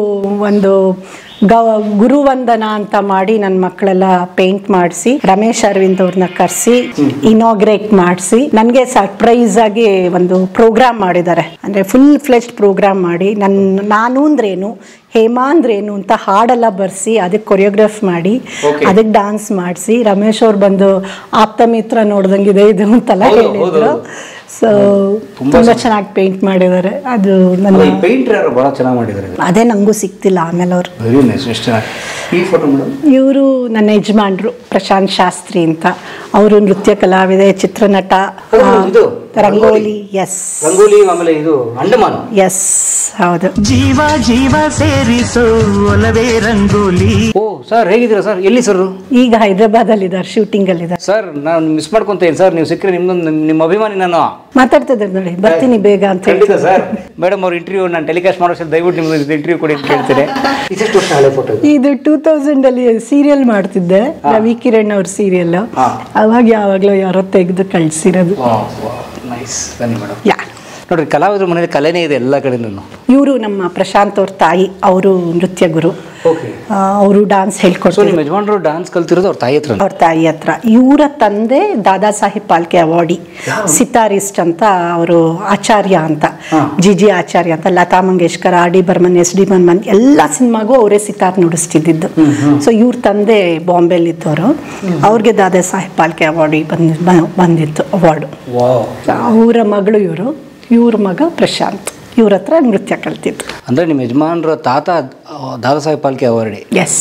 ಒಂದು ಗವ ಗುರುವಂದನ ಅಂತ ಮಾಡಿ ನನ್ನ ಮಕ್ಕಳೆಲ್ಲ ಪೇಂಟ್ ಮಾಡಿಸಿ ರಮೇಶ್ ಅರವಿಂದ್ ಅವ್ರನ್ನ ಕರೆಸಿ ಇನಾಗ್ರೇಟ್ ಮಾಡಿಸಿ ನನಗೆ ಸರ್ಪ್ರೈಸ್ ಆಗಿ ಒಂದು ಪ್ರೋಗ್ರಾಮ್ ಮಾಡಿದ್ದಾರೆ ಅಂದ್ರೆ ಫುಲ್ ಫ್ಲೆಶ್ಡ್ ಪ್ರೋಗ್ರಾಮ್ ಮಾಡಿ ನನ್ನ ನಾನು ಅಂದ್ರೇನು ಹೇಮಾ ಅಂದ್ರೇನು ಅಂತ ಹಾಡೆಲ್ಲ ಬರ್ಸಿ ಅದಕ್ಕೆ ಕೊರಿಯೋಗ್ರಾಫ್ ಮಾಡಿ Okay. ಅದಕ್ಕೆ ಡಾನ್ಸ್ ಮಾಡಿಸಿ ರಮೇಶ್ ಅವ್ರು ಬಂದು ಆಪ್ತ ಮಿತ್ರ ನೋಡ್ದಂಗಿದೆ ಇದು ಅಂತೆಲ್ಲ ಹೌದು, ಹೌದು, ಹೇಳಿದ್ರು ಹೌದು. ಸೊ ತುಂಬಾ ತುಂಬಾ ಚೆನ್ನಾಗಿ ಪೇಂಟ್ ಮಾಡಿದ್ದಾರೆ ಅದು ನನ್ನ ಈ ಪೇಂಟರ್ ಯಾರು ಬಹಳ ಚೆನ್ನಾಗಿ ಮಾಡಿದ್ದಾರೆ ಅದೇ ನಂಗೂ ಸಿಕ್ತಿಲ್ಲ ಆಮೇಲೆ ಅವರು ವೆರಿ ನೈಸ್ ಎಷ್ಟು ಚೆನ್ನಾಗಿ ಈ ಫೋಟೋ ಮೇಡಮ್ ಇವರು ನನ್ನ ಯಜಮಾನ್ರು ಪ್ರಶಾಂತ್ ಶಾಸ್ತ್ರಿ ಅಂತ ಅವರು ನೃತ್ಯ ಕಲಾವಿದೆ ಚಿತ್ರನಟ ಆ, ಇದು ರಂಗೋಲಿ ಎಸ್ ರಂಗೋಲಿ ಆಮೇಲೆ ಇದು ಅಂಡಮಾನ್ ಎಸ್ ಹೌದು ಜೀವ ಜೀವ ಸೇರಿಸೋ ಒಲವೇ ರಂಗೋಲಿ ಓ ಸರ್ ಹೇಗಿದ್ದೀರಾ ಸರ್ ಎಲ್ಲಿ ಸರ್ ಈಗ ಹೈದ್ರಾಬಾದ್ ಅಲ್ಲಿ ಇದ್ದಾರೆ ಶೂಟಿಂಗ್ ಅಲ್ಲಿ ಇದ್ದಾರೆ ಸರ್ ನಾನು ಮಿಸ್ ಮಾಡ್ಕೊಂತೇನೆ ಸರ್ ನೀವು ಸಿಕ್ಕರೆ ನಿಮ್ದೊಂದು ನಿಮ್ಮ ಅಭಿಮಾನಿ ನಾನು ಮಾತಾಡ್ತಿದ್ದಾರೆ ನೋಡಿ ಬರ್ತೀನಿ ಬೇಗ ಅಂತ ಹೇಳಿ ಖಂಡಿತ ಸರ್ ಮೇಡಮ್ ಅವ್ರ ಇಂಟರ್ವ್ಯೂ ನಾನು ಟೆಲಿಕಾಸ್ಟ್ ಮಾಡೋ ದಯವಿಟ್ಟು ನಿಮ್ಗೆ ಇಂಟರ್ವ್ಯೂ ಕೊಡಿ ಅಂತ ಕೇಳ್ತೇನೆ ಇಷ್ಟು ವರ್ಷ ಹಳೆ ಫೋಟೋ ಇದು ಟೂ ತೌಸಂಡ್ ಅಲ್ಲಿ ಸೀರಿಯಲ್ ಮಾಡ್ತಿದ್ದೆ ರವಿ ಕಿರಣ್ ಅವ್ರ ಸೀರಿಯಲ್ ಹಾ. ಅವಾಗ ಯಾವಾಗ್ಲೋ ಯಾರೋ ತೆಗೆದು ಕಳ್ಸಿರೋದು ನೈಸ್ ಬನ್ನಿ ಮೇಡಮ್ ಯಾ ನೋಡ್ರಿ ಕಲಾವಿದ್ರ ಮನೇಲಿ ಕಲೆನೇ ಇದೆ ಎಲ್ಲ ಕಡೆನೂ ಇವರು ನಮ್ಮ ಪ್ರಶಾಂತ್ ಅವ್ರ ತಾಯಿ ಅವರು ನೃತ್ಯ ಗುರು ಓಕೆ ಅವರು ಡಾನ್ಸ್ ಸೊ ಹೇಳ್ಕೊಡ್ತಾರೆ ನಿಮ್ಮ ಯಜಮಾನರು ಡಾನ್ಸ್ ಕಲ್ತಿರೋದು ಅವ್ರ ತಾಯಿ ಹತ್ರ ಅವ್ರ ತಾಯಿ ಹತ್ರ ಇವರ ತಂದೆ ದಾದಾ ಸಾಹೇಬ್ ಪಾಲ್ಕೆ ಅವಾರ್ಡಿ ಸಿತಾರಿಸ್ಟ್ ಅಂತ ಅವರು ಆಚಾರ್ಯ ಅಂತ ಜಿ ಜಿ ಆಚಾರ್ಯ ಅಂತ Lata Mangeshkar R D Burman S D Burman ಎಲ್ಲ ಸಿನಿಮಾಗೂ ಅವರೇ ಸಿತಾರ್ ನುಡಿಸ್ತಿದ್ದಿದ್ದು ಸೊ ಇವ್ರ ತಂದೆ ಬಾಂಬೆಲಿ ಇದ್ದವರು ಅವ್ರಿಗೆ ದಾದಾ ಸಾಹೇಬ್ ಪಾಲ್ಕೆ ಅವಾರ್ಡಿ ಬಂದ್ ಬ- ಬಂದಿತ್ತು ಅವಾರ್ಡು ವಾವ್ ಅವರ ಮಗಳು ಇವರು ಇವ್ರ ಮಗ ಪ್ರಶಾಂತ್ ಇವ್ರ ಹತ್ರ ನೃತ್ಯ ಕಲ್ತಿದ್ದು ಅಂದ್ರೆ ನಿಮ್ಮ ಯಜಮಾನರ ತಾತ ಆ, ದಾದಾ ಸಾಹೇಬ್ ಪಾಲ್ಕೆ ಅವರಡಿ ಎಸ್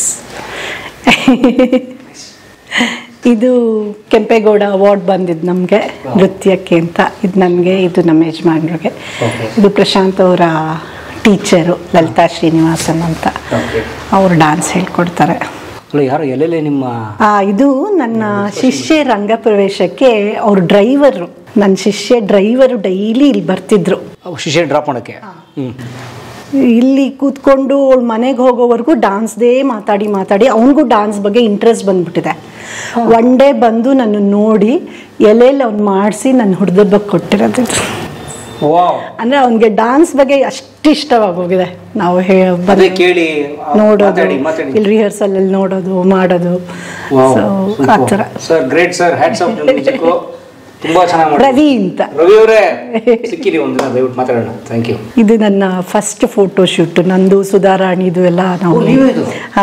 ಇದು ಕೆಂಪೇಗೌಡ ಅವಾರ್ಡ್ ಬಂದಿದ್ದು ನಮಗೆ ನೃತ್ಯಕ್ಕೆ ಅಂತ ಇದು ನನಗೆ ಇದು ನಮ್ಮ ಯಜಮಾನ್ರಿಗೆ Okay. ಇದು ಪ್ರಶಾಂತ್ ಅವರ ಟೀಚರು ಲಲಿತಾ ಶ್ರೀನಿವಾಸನ್ ಅಂತ Okay. ಅವರು ಡಾನ್ಸ್ ಹೇಳ್ಕೊಡ್ತಾರೆ ಅಲ್ಲ ಯಾರು ಎಲ್ಲೆಲ್ಲೇ ನಿಮ್ಮ ಆ, ಇದು ನನ್ನ ಶಿಷ್ಯ ರಂಗ ಪ್ರವೇಶಕ್ಕೆ ಅವ್ರ ಡ್ರೈವರು ನನ್ನ ಶಿಷ್ಯ ಡ್ರೈವರು ಡೈಲಿ ಇಲ್ಲಿ ಬರ್ತಿದ್ರು ಶಿಷ್ಯ ಡ್ರಾಪ್ ಮಾಡೋಕ್ಕೆ ಹ್ಮ್ ಇಲ್ಲಿ ಕೂತ್ಕೊಂಡು ಅವಳ ಮನೆಗೆ ಹೋಗೋವರೆಗೂ ಡಾನ್ಸ್ದೇ ಮಾತಾಡಿ ಮಾತಾಡಿ ಅವನಿಗೂ ಡಾನ್ಸ್ ಬಗ್ಗೆ ಇಂಟ್ರೆಸ್ಟ್ ಬಂದ್ಬಿಟ್ಟಿದೆ ಒನ್ ಡೇ ಬಂದು ನನ್ನ ನೋಡಿ ಎಲೆಯಲ್ಲಿ ಅವ್ನು ಮಾಡಿಸಿ ನನ್ನ ಹುಡ್ದದ ಬಗ್ಗೆ ಕೊಟ್ಟಿರೋದು ವಾವ್ ಅಂದ್ರೆ ಅವನಿಗೆ ಡಾನ್ಸ್ ಬಗ್ಗೆ ಅಷ್ಟು ಇಷ್ಟವಾಗೋಗಿದೆ ನಾವು ಹೇ ಅದೇ ಬಂದು ಕೇಳಿ ನೋಡೋದು ಮಾತಾಡಿ ಮಾತಾಡಿ ಇಲ್ಲಿ ರಿಹರ್ಸಲ್ ಅಲ್ಲಿ ನೋಡೋದು ಮಾಡೋದು ಸೊ ಆ ಥರ sir great sir hats off ನಿಜಕ್ಕೂ ತುಂಬಾ ಚೆನ್ನಾಗಿ ಮಾಡಿ ರವಿ ಅಂತ ರವಿ ಅವರೇ ಸಿಕ್ಕಿರಿ ಒಂದಿನ ದಯವಿಟ್ಟು ಮಾತಾಡೋಣ ಥ್ಯಾಂಕ್ ಯು ಇದು ನನ್ನ ಫಸ್ಟ್ ಫೋಟೋ ಶೂಟ್ ನಂದು ಸುಧಾರಾಣಿದು ಎಲ್ಲ ನಾವು ಓ, ನೀವೇ ಇದು? ಹಾ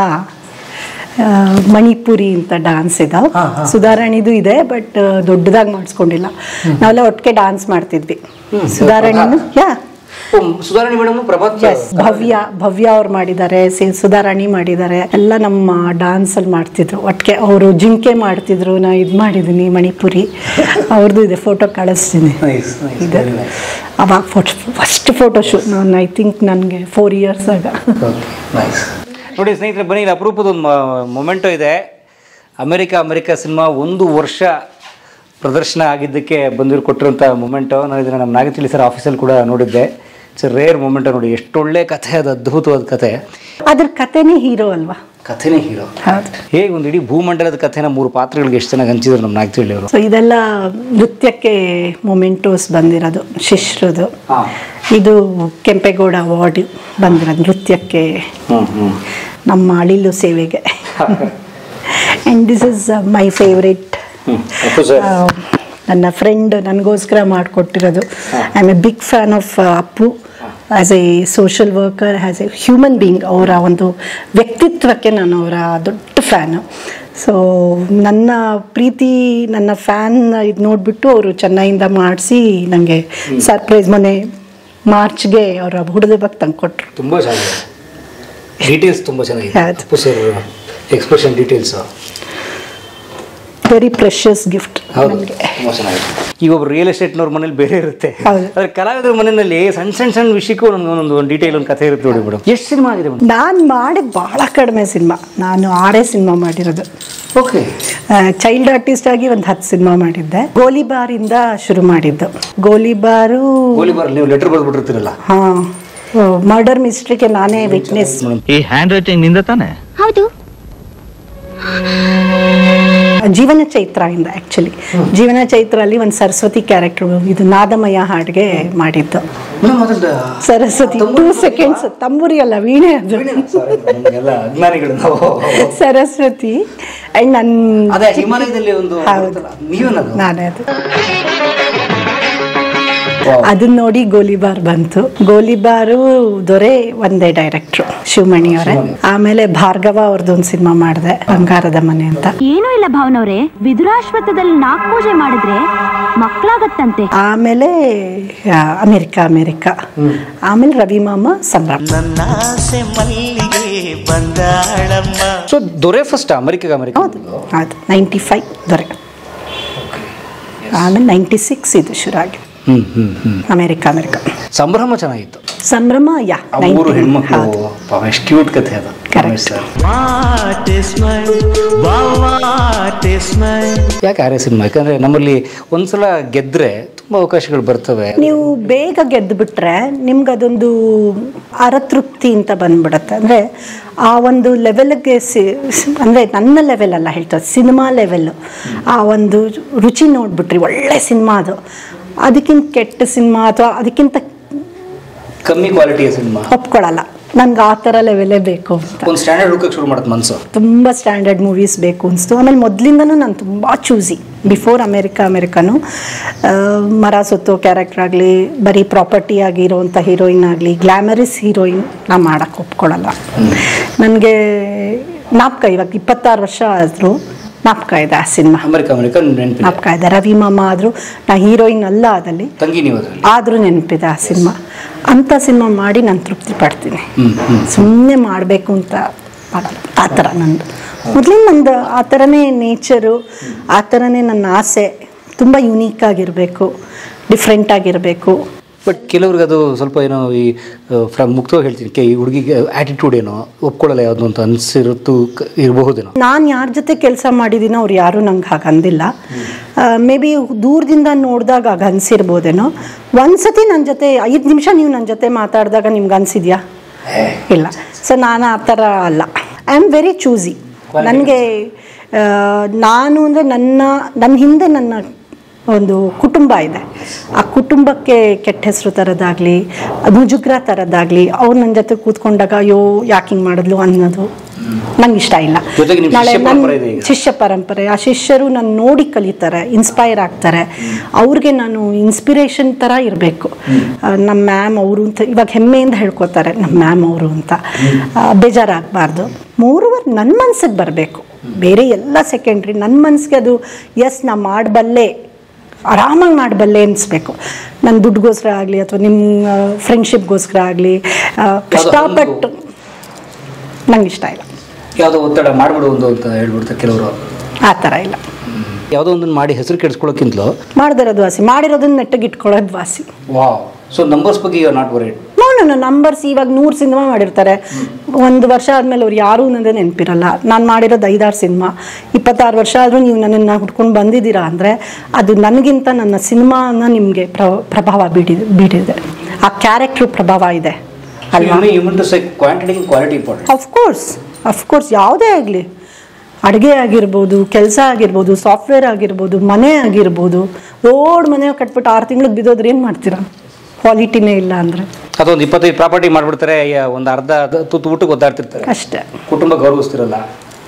ಆ, ಮಣಿಪುರಿ ಅಂತ ಡಾನ್ಸ್ ಇದೆ ಸುಧಾರಾಣಿದು ಇದೆ ಬಟ್ ದೊಡ್ಡದಾಗಿ ಮಾಡಿಸ್ಕೊಂಡಿಲ್ಲ ನಾವೆಲ್ಲ ಒಟ್ಟಿಗೆ ಡಾನ್ಸ್ ಮಾಡ್ತಿದ್ವಿ ಸುಧಾರಾಣಿನು ಯಾ ಓ, ಸುಧಾರಾಣಿ ಮೇಡಮ್ ಪ್ರಭಾತ್ ಎಸ್ ಭವ್ಯ ಭವ್ಯ ಅವ್ರು ಮಾಡಿದ್ದಾರೆ ಸಿ- ಸುಧಾರಾಣಿ ಮಾಡಿದ್ದಾರೆ ಎಲ್ಲ ನಮ್ಮ ಡಾನ್ಸ್ ಅಲ್ಲಿ ಮಾಡ್ತಿದ್ರು ಒಟ್ಟಿಗೆ ಅವರು ಜಿಂಕೆ ಮಾಡ್ತಿದ್ರು ನಾ ಇದು ಮಾಡಿದ್ದೀನಿ ಮಣಿಪುರಿ ಅವ್ರದ್ದು ಇದೆ ಫೋಟೋ ಕಳಿಸ್ತೀನಿ ನೈಸ್ ನೈಸ್ ಇದೆ ಅವಾಗ ಫೋಟೋ ಫಸ್ಟ್ ಫೋಟೋ ಶೂಟ್ ನಾನು ಐ ಥಿಂಕ್ ನನಗೆ ಫೋರ್ ಇಯರ್ಸ್ ಆಗ ನೈಸ್ ನೋಡಿ ಸ್ನೇಹಿತರೆ ಬನ್ನಿ ಇಲ್ಲಿ ಅಪರೂಪದ ಒಂದು ಮೊಮೆಂಟೋ ಇದೆ ಅಮೆರಿಕ ಅಮೆರಿಕ ಸಿನಿಮಾ ಒಂದು ವರ್ಷ ಪ್ರದರ್ಶನ ಆಗಿದ್ದಕ್ಕೆ ಬಂದಿರು ಕೊಟ್ಟಿರೋಂಥ ಮೊಮೆಂಟೋ ನಾನು ಇದನ್ನು ನಮ್ಮ ನಾಗತಿಳಿ ಸರ್ ಆಫೀಸಲ್ಲಿ ಕೂಡ ನೋಡಿದ್ದೆ ಇಟ್ಸ್ ರೇರ್ ಮೊಮೆಂಟೋ ನೋಡಿ ಎಷ್ಟೊಳ್ಳೆ ಕಥೆ ಅದು ಅದ್ಭುತವಾದ ಕಥೆ ಅದ್ರ ಕಥೆನೇ ಹೀರೋ ಅಲ್ವಾ ಕಥೆನೇ ಹೀರೋ ಹೌದು ಹೇಗೆ ಒಂದು ಇಡೀ ಭೂಮಂಡಲದ ಕಥೆನ ಮೂರು ಪಾತ್ರಗಳಿಗೆ ಎಷ್ಟು ಚೆನ್ನಾಗಿ ಹಂಚಿದ್ರು ನಮ್ಮ ನಾಗತಿಳಿ ಅವರು ಸೊ ಇದೆಲ್ಲ ನೃತ್ಯಕ್ಕೆ ಮೊಮೆಂಟೋಸ್ ಬಂದಿರೋದು ಶಿಶ್ರದು ಹಾಂ ಇದು ಕೆಂಪೇಗೌಡ ಅವಾರ್ಡ್ ಬಂದಿರೋದು ನೃತ್ಯಕ್ಕೆ ಹ್ಞೂ ಹ್ಞೂ ನಮ್ಮ ಅಳಿಲು ಸೇವೆಗೆ and this is my favourite ಹ್ಞೂ ಅಪ್ಪು ಸರ್ ನನ್ನ ಫ್ರೆಂಡ್ ನನಗೋಸ್ಕರ ಮಾಡಿಕೊಟ್ಟಿರೋದು I am a big fan of Appu as a social worker as a human being ಅವರ ಒಂದು ವ್ಯಕ್ತಿತ್ವಕ್ಕೆ ನಾನು ಅವರ ದೊಡ್ಡ ಫ್ಯಾನು ಸೊ ನನ್ನ ಪ್ರೀತಿ ನನ್ನ ಫ್ಯಾನ್ ಇದು ನೋಡಿಬಿಟ್ಟು ಅವರು ಚೆನ್ನೈಯಿಂದ ಮಾಡಿಸಿ ನನಗೆ ಸರ್ಪ್ರೈಸ್ ಮೊನ್ನೆ ಮಾರ್ಚ್ಗೆ ಅವರ ಹುಡುಗ ಬಗ್ಗೆ ತಂದು ಕೊಟ್ಟರು ತುಂಬ ಚೆನ್ನಾಗಿದೆ ಡೀಟೇಲ್ಸ್ ತುಂಬ ಚೆನ್ನಾಗಿದೆ ಹೌದು. Appu sir expression details very precious gift ಹೌದು ನನಗೆ ತುಂಬ ಚೆನ್ನಾಗಿದೆ ಈಗ ಒಬ್ಬ ರಿಯಲ್ ಎಸ್ಟೇಟ್ನವ್ರ ಮನೇಲಿ ಬೇರೆ ಇರುತ್ತೆ ಹೌದು. ಆದ್ರೆ ಕಲಾವಿದರ ಮನೆಯಲ್ಲಿ ಸಣ್ಣ ಸಣ್ಣ ಸಣ್ಣ ವಿಷಯಕ್ಕೂ ಒಂದೊಂದು ಒಂದೊಂದು ಒಂದು ಡೀಟೇಲ್ ಒಂದು ಕಥೆ ಇರುತ್ತೆ ನೋಡಿ ಮೇಡಮ್ ಎಷ್ಟು ಸಿನಿಮಾ ಆಗಿದೆ ಮೇಡಮ್ ನಾನು ಮಾಡಿದ ಭಾಳ ಕಡಿಮೆ ಸಿನಿಮಾ ನಾನು ಆರೇ ಸಿನಿಮಾ ಮಾಡಿರೋದು ಓಕೆ ಚೈಲ್ಡ್ ಆರ್ಟಿಸ್ಟ್ ಆಗಿ ಒಂದು ಹತ್ತು ಸಿನಿಮಾ ಮಾಡಿದ್ದೆ ಗೋಲಿಬಾರಿಂದ ಶುರು ಮಾಡಿದ್ದು ಗೋಲಿಬಾರು ಗೋಲಿಬಾರ್ ನೀವು ಲೆಟರ್ ಬರೆದ್ಬಿಟ್ಟಿರ್ತೀರಲ್ಲ ಹಾ ಮರ್ಡರ್ ಮಿಸ್ಟ್ರಿಗೆ ನಾನೇ ವಿಟ್ನೆಸ್ ಈ ಹ್ಯಾಂಡ್ ರೈಟಿಂಗ್ ನಿಂದ ತಾನೆ ಹೌದು ಜೀವನ ಚೈತ್ರ ಇಂದ ಆಕ್ಚುಲಿ ಜೀವನ ಚೈತ್ರ ಅಲ್ಲಿ ಒಂದು ಸರಸ್ವತಿ ಕ್ಯಾರೆಕ್ಟರ್ ಇದು ನಾದಮಯ ಹಾಡ್ಗೆ ಮಾಡಿದ್ದು ಮೇಡಮ್ ಅದ್ರದ್ದು ಸರಸ್ವತಿ ಟೂ ಸೆಕೆಂಡ್ಸ್ ತಂಬೂರಿ ಅಲ್ಲ ವೀಣೆ ಅದು ನಮಗೆಲ್ಲ ಅಜ್ಞಾನಿಗಳು ನಾವು ಸರಸ್ವತಿ ಅಂಡ್ ನನ್ನ ಅದೇ ಹಿಮಾಲಯದಲ್ಲಿ ಒಂದು ಹೌದು. ನೀವೇನದು ನಾನೇ ಅದು ಅದನ್ನ ನೋಡಿ ಗೋಲಿಬಾರ್ ಬಂತು ಗೋಲಿಬಾರು ದೊರೆ ಒಂದೇ ಡೈರೆಕ್ಟ್ರು ಶಿವಮಣಿ ಅವರೇ ಆಮೇಲೆ ಭಾರ್ಗವ ಅವ್ರದ್ದು ಒಂದು ಸಿನಿಮಾ ಮಾಡಿದೆ ಬಂಗಾರದ ಮನೆ ಅಂತ ಏನೂ ಇಲ್ಲ ಭಾವನವ್ರೆ ವಿದುರಾಶ್ವತ್ಥದಲ್ಲಿ ನಾಕ್ ಪೂಜೆ ಮಾಡಿದ್ರೆ ಮಕ್ಕಳಾಗತ್ತಂತೆ ಆಮೇಲೆ ಆ, ಅಮೆರಿಕ ಅಮೆರಿಕ ಆಮೇಲೆ ರವಿ ಮಾಮ ಸಂಭ್ರಮ ನನ್ನ ಆಸೆ ಮಲ್ಲಿಗೆ ಬಂದಾಳಮ್ಮ ಸೊ ದೊರೆ ಫಸ್ಟ್ ಅಮೆರಿಕ ಅಮೆರಿಕ ಹೌದು ಹೌದು ನೈಂಟಿ ಫೈವ್ ದೊರೆ ಆಮೇಲೆ ನೈಂಟಿ ಸಿಕ್ಸ್ ಇದು ಶುರು ಆಗಿದೆ ಹ್ಮ್ ಹ್ಮ್ ಹ್ಮ್ ಅಮೆರಿಕ ಅಮೆರಿಕ ಸಂಭ್ರಮ ಚೆನ್ನಾಗಿತ್ತು ಸಂಭ್ರಮ ಯಾ ಆ ಮೂರು 19 ಹೆಣ್ಮಕ್ಳು ಹೌದು ಪಾಪ ಎಷ್ಟು ಕ್ಯೂಟ್ ಕಥೆ ಅದು Correct. Ramesh sir. What is my what is my ಯಾಕೆ ಆರ್ಯ ಸಿನಿಮಾ ಯಾಕಂದ್ರೆ ನಮ್ಮಲ್ಲಿ ಒಂದ್ಸಲ ಗೆದ್ರೆ ತುಂಬಾ ಅವಕಾಶಗಳು ಬರ್ತವೆ ನೀವು ಬೇಗ ಗೆದ್ದು ಬಿಟ್ರೆ ನಿಮ್ಗೆ ಅದೊಂದು ಅರತೃಪ್ತಿ ಅಂತ ಬಂದ್ಬಿಡತ್ತೆ ಅಂದರೆ ಆ ಒಂದು ಲೆವೆಲ್ಗೆ ಸಿ ಅಂದರೆ ನನ್ನ ಲೆವೆಲ್ ಅಲ್ಲ ಹೇಳ್ತಾರೆ ಸಿನಿಮಾ ಲೆವೆಲ್ ಆ ಒಂದು ರುಚಿ ನೋಡ್ಬಿಟ್ರಿ ಒಳ್ಳೆ ಸಿನಿಮಾ ಅದು ಅದಕ್ಕಿಂತ ಕೆಟ್ಟ ಸಿನಿಮಾ ಅಥವಾ ಅದಕ್ಕಿಂತ ಕಮ್ಮಿ ಕ್ವಾಲಿಟಿಯ ಸಿನಿಮಾ ಒಪ್ಕೊಳ್ಳಲ್ಲ ನನ್ಗೆ ಆ ಥರ ಲೆವೆಲೇ ಬೇಕು ಅಂತ ಒಂದು ಸ್ಟ್ಯಾಂಡರ್ಡ್ ಹುಡುಕಕ್ಕೆ ಶುರು ಮಾಡುತ್ತೆ ಮನ್ಸು ತುಂಬ ಸ್ಟ್ಯಾಂಡರ್ಡ್ ಮೂವೀಸ್ ಬೇಕು ಅನಿಸ್ತು ಆಮೇಲೆ ಮೊದಲಿಂದನೂ ನಾನು ತುಂಬ ಚೂಸಿ ಬಿಫೋರ್ ಅಮೇರಿಕಾ ಅಮೇರಿಕನು ಮರ ಸುತ್ತೋ ಕ್ಯಾರೆಕ್ಟರ್ ಆಗಲಿ ಬರೀ ಪ್ರಾಪರ್ಟಿ ಆಗಿರೋವಂಥ ಹೀರೋಯಿನ್ ಆಗಲಿ ಗ್ಲ್ಯಾಮರಸ್ ಹೀರೋಯಿನ್ ನಾ ಮಾಡೋಕ್ಕೆ ಒಪ್ಕೊಳ್ಳಲ್ಲ ನನಗೆ ನಾಪ್ಕ ಇವಾಗ ಇಪ್ಪತ್ತಾರು ವರ್ಷ ಆದರೂ ನಾಪ್ಕ ಇದೆ ಆ ಸಿನಿಮಾ ಅಮೆರಿಕ ಅಮೆರಿಕ ನೆನಪಿದೆ ನಾಪ್ಕ ಇದೆ ರವಿ ಮಾಮ ಆದರೂ ನಾ ಹೀರೋಯಿನ್ ಅಲ್ಲ ಅದಲ್ಲಿ ತಂಗಿ ನೀವು ಅದರಲ್ಲಿ ಆದರೂ ನೆನಪಿದೆ ಆ ಸಿನಿಮಾ ಅಂಥ ಸಿನಿಮಾ ಮಾಡಿ ನಾನು ತೃಪ್ತಿ ಪಡ್ತೀನಿ ಹ್ಮ್ ಹ್ಮ್ ಸುಮ್ಮನೆ ಮಾಡಬೇಕು ಅಂತ ಮಾಡಲ್ಲ ಆ ಥರ ನಂದು ಮೊದಲಿನ ನಂದು ಆ ಥರನೇ ನೇಚರು ಆ ಥರನೇ ನನ್ನ ಆಸೆ ತುಂಬ ಯುನೀಕ್ ಆಗಿರಬೇಕು ಡಿಫ್ರೆಂಟ್ ಆಗಿರಬೇಕು ಬಟ್ ಕೆಲವ್ರಿಗೆ ಅದು ಸ್ವಲ್ಪ ಏನೋ ಈ ಫ್ರಮ್ ಮುಕ್ತವಾಗಿ ಹೇಳ್ತೀನಿ ಕೆ ಈ ಹುಡುಗಿಗೆ ಆಟಿಟ್ಯೂಡ್ ಏನೋ ಒಪ್ಕೊಳ್ಳಲ್ಲ ಯಾವುದು ಅಂತ ಅನ್ಸಿರುತ್ತು ಕ- ಇರಬಹುದೇನೋ ನಾನು ಯಾರ ಜೊತೆ ಕೆಲಸ ಮಾಡಿದ್ದೀನೋ ಅವ್ರು ಯಾರೂ ನಂಗೆ ಹಾಗೆ ಅಂದಿಲ್ಲ ಮೇ ಬಿ ದೂರದಿಂದ ನೋಡಿದಾಗ ಆಗ ಅನ್ಸಿರ್ಬೋದೇನೋ ಒಂದ್ಸತಿ ನನ್ನ ಜೊತೆ ಐದು ನಿಮಿಷ ನೀವು ನನ್ನ ಜೊತೆ ಮಾತಾಡಿದಾಗ ನಿಮ್ಗೆ ಅನ್ಸಿದ್ಯಾ ಇಲ್ಲ ಸೊ ನಾನು ಆ ಥರ ಅಲ್ಲ ಐ ಆಮ್ ವೆರಿ ಚೂಸಿ ನನಗೆ ನಾನು ಅಂದರೆ ನನ್ನ ನನ್ನ ಹಿಂದೆ ನನ್ನ ಒಂದು ಕುಟುಂಬ ಇದೆ ಆ ಕುಟುಂಬಕ್ಕೆ ಕೆಟ್ಟ ಹೆಸರು ತರೋದಾಗಲಿ ಮುಜುಗ್ರ ತರೋದಾಗಲಿ ಅವ್ರು ನನ್ನ ಜೊತೆ ಕೂತ್ಕೊಂಡಾಗ ಅಯ್ಯೋ ಯಾಕೆ ಹಿಂಗೆ ಮಾಡಿದ್ಲು ಅನ್ನೋದು ನಂಗೆ ಇಷ್ಟ ಇಲ್ಲ ಜೊತೆಗೆ ನಿಮ್ಮ ನಾಳೆ ಶಿಷ್ಯ ನನ್ ಪರಂಪರೆ ಇದೆ ಈಗ. ಶಿಷ್ಯ ಪರಂಪರೆ ಆ ಶಿಷ್ಯರು ನಾನು ನೋಡಿ ಕಲಿತಾರೆ ಇನ್ಸ್ಪೈರ್ ಆಗ್ತಾರೆ ಅವ್ರಿಗೆ ನಾನು ಇನ್ಸ್ಪಿರೇಷನ್ ಥರ ಇರಬೇಕು ನಮ್ಮ ಮ್ಯಾಮ್ ಅವರು ಅಂತ ಇವಾಗ ಹೆಮ್ಮೆಯಿಂದ ಹೇಳ್ಕೊತಾರೆ ನಮ್ಮ ಮ್ಯಾಮ್ ಅವರು ಅಂತ ಆ, ಬೇಜಾರಾಗಬಾರ್ದು ಮೂರುವರೆ ನನ್ನ ಮನ್ಸಿಗೆ ಬರಬೇಕು ಬೇರೆ ಎಲ್ಲ ಸೆಕೆಂಡ್ರಿ ನನ್ನ ಮನ್ಸಿಗೆ ಅದು ಎಸ್ ನಾ ಮಾಡಬಲ್ಲೆ ಆರಾಮಾಗಿ ಮಾಡಬಲ್ಲೆ ಅನಿಸ್ಬೇಕು ನನ್ನ ದುಡ್ಡುಗೋಸ್ಕರ ಆಗಲಿ ಅಥವಾ ನಿಮ್ಮ ಫ್ರೆಂಡ್ಶಿಪ್ಗೋಸ್ಕರ ಆಗಲಿ ಕಷ್ಟಪಟ್ಟು ನಂಗೆ ಇಷ್ಟ ಇಲ್ಲ ಯಾವುದೋ ಒತ್ತಡ ಮಾಡ್ಬಿಡು ಒಂದು ಅಂತ ಹೇಳ್ಬಿಡ್ತಾರೆ ಕೆಲವರು ಆ ಥರ ಇಲ್ಲ ಯಾವುದೋ ಒಂದನ್ನು ಮಾಡಿ ಹೆಸರು ಕೆಡಿಸ್ಕೊಳ್ಳೋಕ್ಕಿಂತಲೂ ಮಾಡ್ದಿರೋದು ವಾಸಿ ಮಾಡಿರೋದನ್ನ ನೆಟ್ಟಗೆ ಇಟ್ಕೊಳ್ಳೋದು ವಾಸಿ ವಾವ್ ಸೊ ನಂಬರ್ಸ್ ಬಗ್ಗೆ you are not worried no no numbers ಇವಾಗ ನೂರು ಸಿನಿಮಾ ಮಾಡಿರ್ತಾರೆ ಒಂದು ವರ್ಷ ಆದಮೇಲೆ ಅವ್ರು ಯಾರೂ ಅನ್ನೋದೇ ನೆನಪಿರಲ್ಲ ನಾನು ಮಾಡಿರೋದು ಐದಾರು ಸಿನಿಮಾ ಇಪ್ಪತ್ತಾರು ವರ್ಷ ಆದರೂ ನೀವು ನನ್ನನ್ನು ಹುಡ್ಕೊಂಡು ಬಂದಿದ್ದೀರಾ ಅಂದರೆ ಅದು ನನಗಿಂತ ನನ್ನ ಸಿನಿಮಾನ ನಿಮಗೆ ಪ್ರ ಪ್ರಭಾವ ಬೀಡಿದೆ ಬೀರಿದೆ ಆ ಕ್ಯಾರೆಕ್ಟ್ರ್ ಪ್ರಭಾವ ಇದೆ ಅಲ್ವಾ ಹ್ಯೂಮನ್ ಟು ಸೈ quantity quality important of course of course ಯಾವುದೇ ಆಗಲಿ ಅಡುಗೆ ಆಗಿರ್ಬೋದು ಕೆಲಸ ಆಗಿರ್ಬೋದು ಸಾಫ್ಟ್ವೇರ್ ಆಗಿರ್ಬೋದು ಮನೆ ಆಗಿರ್ಬೋದು ರೋಡ್ ಮನೆ ಕಟ್ಬಿಟ್ಟು ಆರು ತಿಂಗಳಿಗೆ ಬಿದ್ದೋದ್ರೆ ಏನು ಮಾಡ್ತೀರಾ ಕ್ವಾಲಿಟಿನೇ ಇಲ್ಲ ಅಂದರೆ ಅದೊಂದು ಇಪ್ಪತ್ತೈದು ಪ್ರಾಪರ್ಟಿ ಮಾಡ್ಬಿಡ್ತಾರೆ ಯ- ಒಂದು ಅರ್ಧ ದ- ತುತ್ತು ಊಟಕ್ಕೆ ಒದ್ದಾಡ್ತಿರ್ತಾರೆ ಅಷ್ಟೇ ಕುಟುಂಬ ಗೌರವಿಸ್ತಿರಲ್ಲ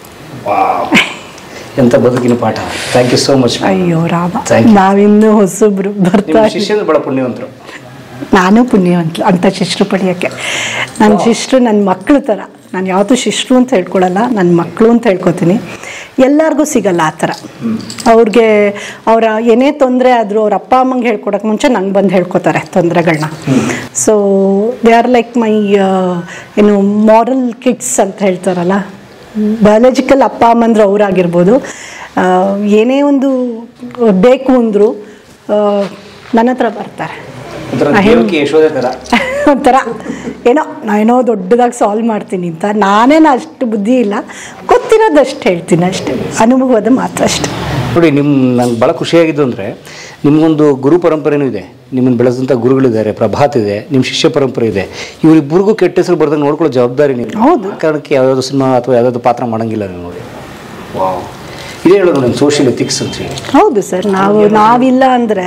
ವಾವ್ ಎಂತ ಬದುಕಿನ ಪಾಠ ಥ್ಯಾಂಕ್ ಯು ಸೋ ಮಚ್ ಅಯ್ಯೋ ರಾಮ Thank you. ನಾವಿನ್ನೂ ಹೊಸಬ್ರು ಬರ್ತಾ ನಿಮ್ಮ ಶಿಷ್ಯರು ಬಹಳ ಪುಣ್ಯವಂತರು ನಾನು ಪುಣ್ಯವಂತ ಅಂತ ಶಿಷ್ಟ್ರು ಪಡೆಯೋಕ್ಕೆ ನನ್ನ ಶಿಷ್ಟ್ರು ನನ್ನ ಮಕ್ಕಳು ಥರ ನಾನು ಯಾವತ್ತೂ ಶಿಷ್ಟ್ರು ಅಂತ ಹೇಳ್ಕೊಳಲ್ಲ ನನ್ನ ಮಕ್ಕಳು ಅಂತ ಹೇಳ್ಕೊತೀನಿ ಎಲ್ಲರಿಗೂ ಸಿಗಲ್ಲ ಆ ಥರ ಅವ್ರಿಗೆ ಅವರ ಏನೇ ತೊಂದರೆ ಆದರೂ ಅವ್ರ ಅಪ್ಪ ಅಮ್ಮಂಗೆ ಹೇಳ್ಕೊಡೋಕೆ ಮುಂಚೆ ನಂಗೆ ಬಂದು ಹೇಳ್ಕೊತಾರೆ ತೊಂದರೆಗಳನ್ನ so they are like my ಏನು ಮಾರಲ್ ಕಿಡ್ಸ್ ಅಂತ ಹೇಳ್ತಾರಲ್ಲ ಬಯಾಲಜಿಕಲ್ ಅಪ್ಪ ಅಮ್ಮಂದ್ರೆ ಅವರಾಗಿರ್ಬೋದು ಆ, ಏನೇ ಒಂದು ಬೇಕು ಅಂದರು ನನ್ನ ಹತ್ರ ಬರ್ತಾರೆ ಒಂಥರ ಆ, ಹೆಣ್ಣು- ದೇವಕಿ ಯಶೋದೆ ಥರ ಒಂಥರ ಏನೋ ನಾನೇನೋ ದೊಡ್ಡದಾಗಿ ಸಾಲ್ವ್ ಮಾಡ್ತೀನಿ ಅಂತ ನಾನೇನು ಅಷ್ಟು ಬುದ್ಧಿ ಇಲ್ಲ ಗೊತ್ತಿರೋದಷ್ಟು ಹೇಳ್ತೀನಿ ಅಷ್ಟೇ ಅನುಭವದ ಮಾತು ಅಷ್ಟೆ ನೋಡಿ ನಿಮ್ಮ ನಂಗೆ ಭಾಳ ಖುಷಿಯಾಗಿದ್ದು ಅಂದರೆ ನಿಮಗೊಂದು ಗುರು ಪರಂಪರೆನೂ ಇದೆ ನಿಮ್ಮನ್ನು ಬೆಳೆಸಿದಂಥ ಗುರುಗಳಿದ್ದಾರೆ ಪ್ರಭಾತ್ ಇದೆ ನಿಮ್ಮ ಶಿಷ್ಯ ಪರಂಪರೆ ಇದೆ ಇವರಿಬ್ಬರಿಗೂ ಕೆಟ್ಟ ಹೆಸರು ಬರ್ದಂಗೆ ನೋಡ್ಕೊಳ್ಳೋ ಜವಾಬ್ದಾರಿ ನೀವು ಹೌದು. ಆ ಕಾರಣಕ್ಕೆ ಯಾವುದಾದ್ರು ಸಿನಿಮಾ ಅಥವಾ ಯಾವುದಾದ್ರು ಪಾತ್ರ ಮಾಡಂಗಿಲ್ಲ ನೀವು ನೋಡಿ ವಾವ್ ಇದೇ ಹೇಳೋದು ನನ್ನ ಸೋಷಿಯಲ್ ಎಥಿಕ್ಸ್ ಅಂತ ಹೇಳಿ ಹೌದು ಸರ್ ನಾವು ನಾವಿಲ್ಲ ಅಂದರೆ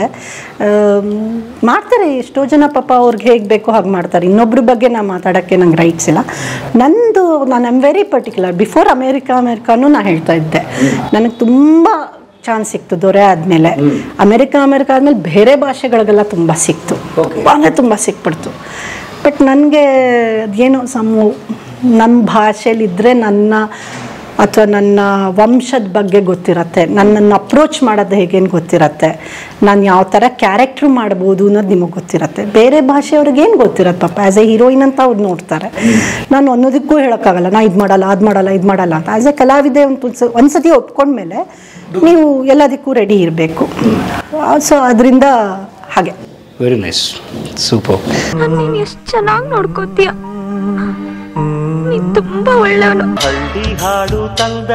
ಮಾಡ್ತಾರೆ ಎಷ್ಟೋ ಜನ ಪಾಪ ಅವ್ರಿಗೆ ಹೇಗೆ ಬೇಕೋ ಹಾಗೆ ಮಾಡ್ತಾರೆ ಇನ್ನೊಬ್ರ ಬಗ್ಗೆ ನಾ ಮಾತಾಡೋಕ್ಕೆ ನಂಗೆ ರೈಟ್ಸ್ ಇಲ್ಲ ನಂದು ನಾನು am very particular before America ಅಮೇರಿಕಾನು ನಾ ಹೇಳ್ತಾ ಇದ್ದೆ ನನಗೆ ತುಂಬ ಚಾನ್ಸ್ ಸಿಕ್ತು ದೊರೆ ಆದಮೇಲೆ ಅಮೇರಿಕಾ ಅಮೇರಿಕಾ ಆದಮೇಲೆ ಬೇರೆ ಭಾಷೆಗಳಿಗೆಲ್ಲ ತುಂಬ ಸಿಕ್ತು Okay. ತುಂಬ ಅಂದರೆ ತುಂಬ ಸಿಕ್ಬಿಡ್ತು ಬಟ್ ನನಗೆ ಅದೇನೋ ಸಮ ನಮ್ಮ ಭಾಷೆಲಿದ್ದರೆ ನನ್ನ ಅಥವಾ ನನ್ನ ವಂಶದ ಬಗ್ಗೆ ಗೊತ್ತಿರತ್ತೆ ನನ್ನನ್ನು ಅಪ್ರೋಚ್ ಮಾಡೋದು ಹೇಗೇನು ಗೊತ್ತಿರತ್ತೆ ನಾನು ಯಾವ ಥರ ಕ್ಯಾರೆಕ್ಟ್ರ್ ಮಾಡ್ಬೋದು ಅನ್ನೋದು ನಿಮಗೆ ಗೊತ್ತಿರತ್ತೆ ಬೇರೆ ಭಾಷೆಯವ್ರಿಗೆ ಏನು ಗೊತ್ತಿರತ್ತೆ ಪಾಪ ಆ್ಯಸ್ ಎ ಹೀರೋಯಿನ್ ಅಂತ ಅವ್ರು ನೋಡ್ತಾರೆ ನಾನು ಅನ್ನೋದಕ್ಕೂ ಹೇಳೋಕ್ಕಾಗಲ್ಲ ನಾ ಇದು ಮಾಡಲ್ಲ ಅದು ಮಾಡಲ್ಲ ಇದು ಮಾಡಲ್ಲ ಅಂತ ಆ್ಯಸ್ ಎ ಕಲಾವಿದೆ ಒಂದು ಒಂದ್ಸತಿ ಒಪ್ಕೊಂಡ್ಮೇಲೆ ನೀವು ಎಲ್ಲದಕ್ಕೂ ರೆಡಿ ಇರಬೇಕು ಸೊ ಅದರಿಂದ ಹಾಗೆ ವೆರಿ ನೈಸ್ ಸೂಪರ್ ನೀನ್ ಎಷ್ಟು ಚೆನ್ನಾಗಿ ನೋಡ್ಕೋತೀಯ ನೀನ್ ತುಂಬಾ ಒಳ್ಳೆಯವನು ಹಳ್ಳಿ ಹಾಡು ತಂದ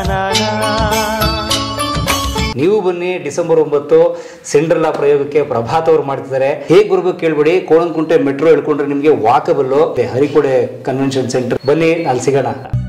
ನೀವು ಬನ್ನಿ ಡಿಸೆಂಬರ್ ಒಂಬತ್ತು ಸಿಂಡ್ರಲಾ ಪ್ರಯೋಗಕ್ಕೆ ಪ್ರಭಾತ್ ಅವರು ಮಾಡ್ತಿದ್ದಾರೆ ಹೇಗೆ ಬರ್ಬೇಕು ಕೇಳ್ಬಿಡಿ ಕೋಣಂಕುಂಟೆ ಮೆಟ್ರೋ ಹೇಳ್ಕೊಂಡ್ರೆ ನಿಮಗೆ ವಾಕಬಲ್ಲು ಹರಿಕೋಡೆ ಕನ್ವೆನ್ಷನ್ ಸೆಂಟರ್ ಬನ್ನಿ ಅಲ್ಲಿ ಸಿಗೋಣ